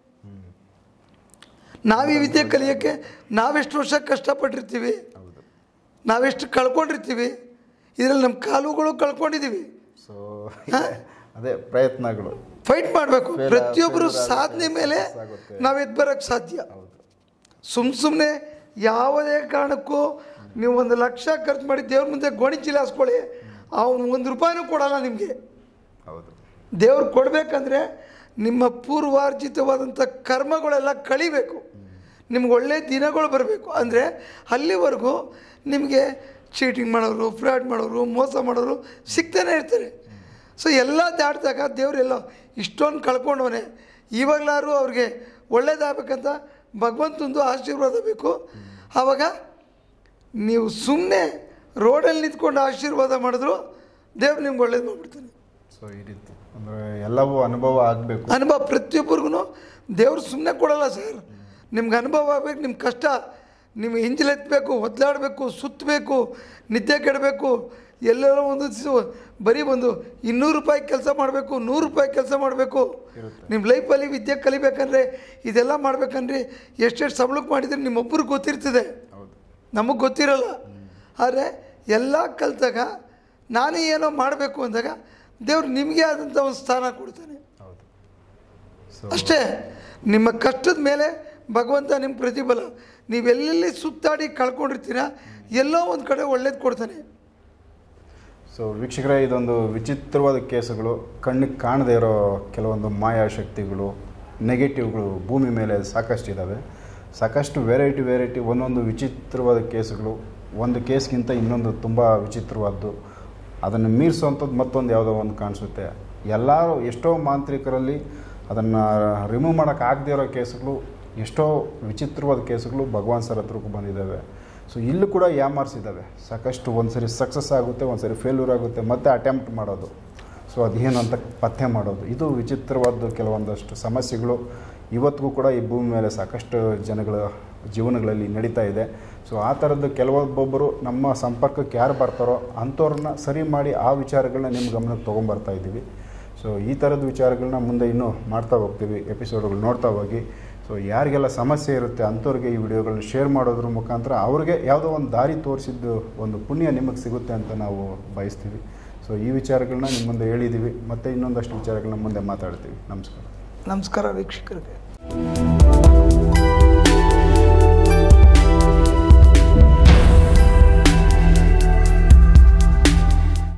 Speaker 3: ನಾವು ಈ ವಿದ್ಯೆ ಕಲಿಯೋಕ್ಕೆ ನಾವೆಷ್ಟು ವರ್ಷ ಕಷ್ಟಪಟ್ಟಿರ್ತೀವಿ
Speaker 1: ಹೌದು
Speaker 3: ನಾವೆಷ್ಟು ಕಳ್ಕೊಂಡಿರ್ತೀವಿ ಇದರಲ್ಲಿ ನಮ್ಮ ಕಾಲುಗಳು ಕಳ್ಕೊಂಡಿದ್ದೀವಿ
Speaker 1: ಸೊ ಅದೇ ಪ್ರಯತ್ನಗಳು
Speaker 3: ಫೈಟ್ ಮಾಡಬೇಕು
Speaker 1: Fail-
Speaker 3: ಪ್ರತಿಯೊಬ್ಬರು
Speaker 1: failure ಆಗುತ್ತೆ,
Speaker 3: ಸಾಧನೆ ಮೇಲೆ
Speaker 1: success ಆಗುತ್ತೆ.
Speaker 3: ನಾವು ಎದ್ದು ಬರೋಕ್ಕೆ ಸಾಧ್ಯ
Speaker 1: ಹೌದು
Speaker 3: ಸುಮ್ಮ ಸುಮ್ಮನೆ ಯಾವುದೇ ಕಾರಣಕ್ಕೂ ನೀವು ಒಂದು ಲಕ್ಷ ಖರ್ಚು ಮಾಡಿ ದೇವ್ರ ಮುಂದೆ ಗೋಣಿ ಚೀಲ ಹಾಸ್ಕೊಳ್ಳಿ ಅವನು ಒಂದು ರೂಪಾಯಿನೂ ಕೊಡಲ್ಲ ನಿಮಗೆ
Speaker 1: ಹೌದು
Speaker 3: ದೇವ್ರು ಕೊಡಬೇಕಂದ್ರೆ ನಿಮ್ಮ ಪೂರ್ವಾರ್ಜಿತವಾದಂಥ ಕರ್ಮಗಳೆಲ್ಲ ಕಳಿಬೇಕು ನಿಮ್ಗೆ ಒಳ್ಳೆ ದಿನಗಳು ಬರಬೇಕು ಅಂದರೆ ಅಲ್ಲಿವರೆಗೂ ನಿಮಗೆ ಚೀಟಿಂಗ್ ಮಾಡೋರು ಫ್ರಾಡ್ ಮಾಡೋರು ಮೋಸ ಮಾಡೋರು ಸಿಗ್ತಾನೆ ಇರ್ತಾರೆ ಸೊ ಎಲ್ಲ ದಾಟಿದಾಗ ದೇವರೆಲ್ಲೋ ಇಷ್ಟೊಂದು ಕಳ್ಕೊಂಡವನೆ ಇವಾಗಲಾರು ಅವ್ರಿಗೆ ಒಳ್ಳೇದಾಗಬೇಕಂತ ಭಗವಂತಂದು ಆಶೀರ್ವಾದ ಬೇಕು ಆವಾಗ ನೀವು ಸುಮ್ಮನೆ ರೋಡಲ್ಲಿ ನಿಂತ್ಕೊಂಡು ಆಶೀರ್ವಾದ ಮಾಡಿದ್ರು ದೇವ್ರು ನಿಮ್ಗೆ ಒಳ್ಳೇದು ಮಾಡಿಬಿಡ್ತಾನೆ
Speaker 1: ಸೊ ಈ ರೀತಿ ಅಂದರೆ ಎಲ್ಲವೂ ಅನುಭವ ಆಗಬೇಕು
Speaker 3: ಅನುಭವ ಪ್ರತಿಯೊಬ್ಬರಿಗೂ ದೇವ್ರು ಸುಮ್ಮನೆ ಕೊಡಲ್ಲ ಸರ್ ನಿಮ್ಗೆ ಅನುಭವ ಆಗ್ಬೇಕು ನಿಮ್ಮ ಕಷ್ಟ ನಿಮ್ಗೆ ಹಿಂಜಲೆತ್ತಬೇಕು ಒದ್ದಾಡಬೇಕು ಸುತ್ತಬೇಕು ನಿದ್ದೆ ಕೆಡಬೇಕು ಎಲ್ಲೆಲ್ಲೋ ಒಂದು ದಿವ್ಸ ಬರೀ ಒಂದು ಇನ್ನೂರು ರೂಪಾಯಿ ಕೆಲಸ ಮಾಡಬೇಕು ನೂರು ರೂಪಾಯಿ ಕೆಲಸ ಮಾಡಬೇಕು ನಿಮ್ಮ ಲೈಫಲ್ಲಿ ವಿದ್ಯೆ ಕಲಿಬೇಕಂದ್ರೆ ಇದೆಲ್ಲ ಮಾಡ್ಬೇಕಂದ್ರೆ ಎಷ್ಟೆಷ್ಟು ಸಂಬಳಕ್ಕೆ ಮಾಡಿದ್ರೆ ನಿಮ್ಮೊಬ್ಬರಿಗೆ ಗೊತ್ತಿರ್ತದೆ
Speaker 1: ಹೌದು
Speaker 3: ನಮಗೆ ಗೊತ್ತಿರಲ್ಲ ಆದರೆ ಎಲ್ಲ ಕಲಿತಾಗ ನಾನೇ ಏನೋ ಮಾಡಬೇಕು ಅಂದಾಗ ದೇವ್ರು ನಿಮಗೆ ಆದಂಥ ಒಂದು ಸ್ಥಾನ ಕೊಡ್ತಾನೆ
Speaker 1: ಹೌದು ಸೊ
Speaker 3: ಅಷ್ಟೇ ನಿಮ್ಮ ಕಷ್ಟದ ಮೇಲೆ ಭಗವಂತ ನಿಮ್ಮ ಪ್ರತಿಫಲ ನೀವೆಲ್ಲೆಲ್ಲಿ ಸುತ್ತಾಡಿ ಕಳ್ಕೊಂಡಿರ್ತೀರ ಎಲ್ಲೋ ಒಂದು ಕಡೆ ಒಳ್ಳೇದು ಕೊಡ್ತಾನೆ
Speaker 1: ಸೊ ವೀಕ್ಷಕರೇ ಇದೊಂದು ವಿಚಿತ್ರವಾದ ಕೇಸುಗಳು ಕಣ್ಣಿಗೆ ಕಾಣದೇ ಇರೋ ಕೆಲವೊಂದು ಮಾಯಾಶಕ್ತಿಗಳು ನೆಗೆಟಿವ್ಗಳು ಭೂಮಿ ಮೇಲೆ ಸಾಕಷ್ಟು ಇದ್ದಾವೆ ಸಾಕಷ್ಟು ವೆರೈಟಿ ವೆರೈಟಿ ಒಂದೊಂದು ವಿಚಿತ್ರವಾದ ಕೇಸುಗಳು ಒಂದು ಕೇಸ್ಗಿಂತ ಇನ್ನೊಂದು ತುಂಬ ವಿಚಿತ್ರವಾದ್ದು ಅದನ್ನು ಮೀರಿಸುವಂಥದ್ದು ಮತ್ತೊಂದು ಯಾವುದೋ ಒಂದು ಕಾಣಿಸುತ್ತೆ ಎಲ್ಲರೂ ಎಷ್ಟೋ ಮಾಂತ್ರಿಕರಲ್ಲಿ ಅದನ್ನು ರಿಮೂವ್ ಮಾಡೋಕ್ಕಾಗದೇ ಇರೋ ಕೇಸುಗಳು ಎಷ್ಟೋ ವಿಚಿತ್ರವಾದ ಕೇಸುಗಳು ಭಗವಾನ್ ಸರ್ ಹತ್ರಕ್ಕೂ ಬಂದಿದ್ದಾವೆ ಸೊ ಇಲ್ಲೂ ಕೂಡ ಯಾಮಾರಿಸಿದ್ದಾವೆ ಸಾಕಷ್ಟು ಒಂದು ಸರಿ ಸಕ್ಸಸ್ ಆಗುತ್ತೆ ಒಂದು ಸರಿ ಫೇಲ್ಯೂರ್ ಆಗುತ್ತೆ ಮತ್ತೆ ಅಟೆಂಪ್ಟ್ ಮಾಡೋದು ಸೊ ಅದೇನು ಅಂತ ಪತ್ತೆ ಮಾಡೋದು ಇದು ವಿಚಿತ್ರವಾದ ಕೆಲವೊಂದಷ್ಟು ಸಮಸ್ಯೆಗಳು ಇವತ್ತಿಗೂ ಕೂಡ ಈ ಭೂಮಿ ಮೇಲೆ ಸಾಕಷ್ಟು ಜನಗಳ ಜೀವನಗಳಲ್ಲಿ ನಡೀತಾ ಇದೆ ಸೊ ಆ ಥರದ್ದು ಕೆಲವೊಬ್ಬೊಬ್ಬರು ನಮ್ಮ ಸಂಪರ್ಕಕ್ಕೆ ಯಾರು ಬರ್ತಾರೋ ಅಂಥವ್ರನ್ನ ಸರಿ ಮಾಡಿ ಆ ವಿಚಾರಗಳನ್ನ ನಿಮ್ಮ ಗಮನಕ್ಕೆ ತೊಗೊಂಬರ್ತಾ ಇದ್ದೀವಿ ಸೊ ಈ ಥರದ ವಿಚಾರಗಳನ್ನ ಮುಂದೆ ಇನ್ನೂ ಮಾಡ್ತಾ ಹೋಗ್ತೀವಿ ಎಪಿಸೋಡ್ಗಳು ನೋಡ್ತಾ ಹೋಗಿ ಸೊ ಯಾರಿಗೆಲ್ಲ ಸಮಸ್ಯೆ ಇರುತ್ತೆ ಅಂಥವ್ರಿಗೆ ಈ ವಿಡಿಯೋಗಳನ್ನ ಶೇರ್ ಮಾಡೋದ್ರ ಮುಖಾಂತರ ಅವ್ರಿಗೆ ಯಾವುದೋ ಒಂದು ದಾರಿ ತೋರಿಸಿದ್ದು ಒಂದು ಪುಣ್ಯ ನಿಮಗೆ ಸಿಗುತ್ತೆ ಅಂತ ನಾವು ಬಯಸ್ತೀವಿ ಸೊ ಈ ವಿಚಾರಗಳನ್ನ ನಿಮ್ಮ ಮುಂದೆ ಹೇಳಿದ್ದೀವಿ ಮತ್ತೆ ಇನ್ನೊಂದಷ್ಟು ವಿಚಾರಗಳನ್ನ ಮುಂದೆ ಮಾತಾಡ್ತೀವಿ ನಮಸ್ಕಾರ
Speaker 3: ನಮಸ್ಕಾರ ವೀಕ್ಷಕರಿಗೆ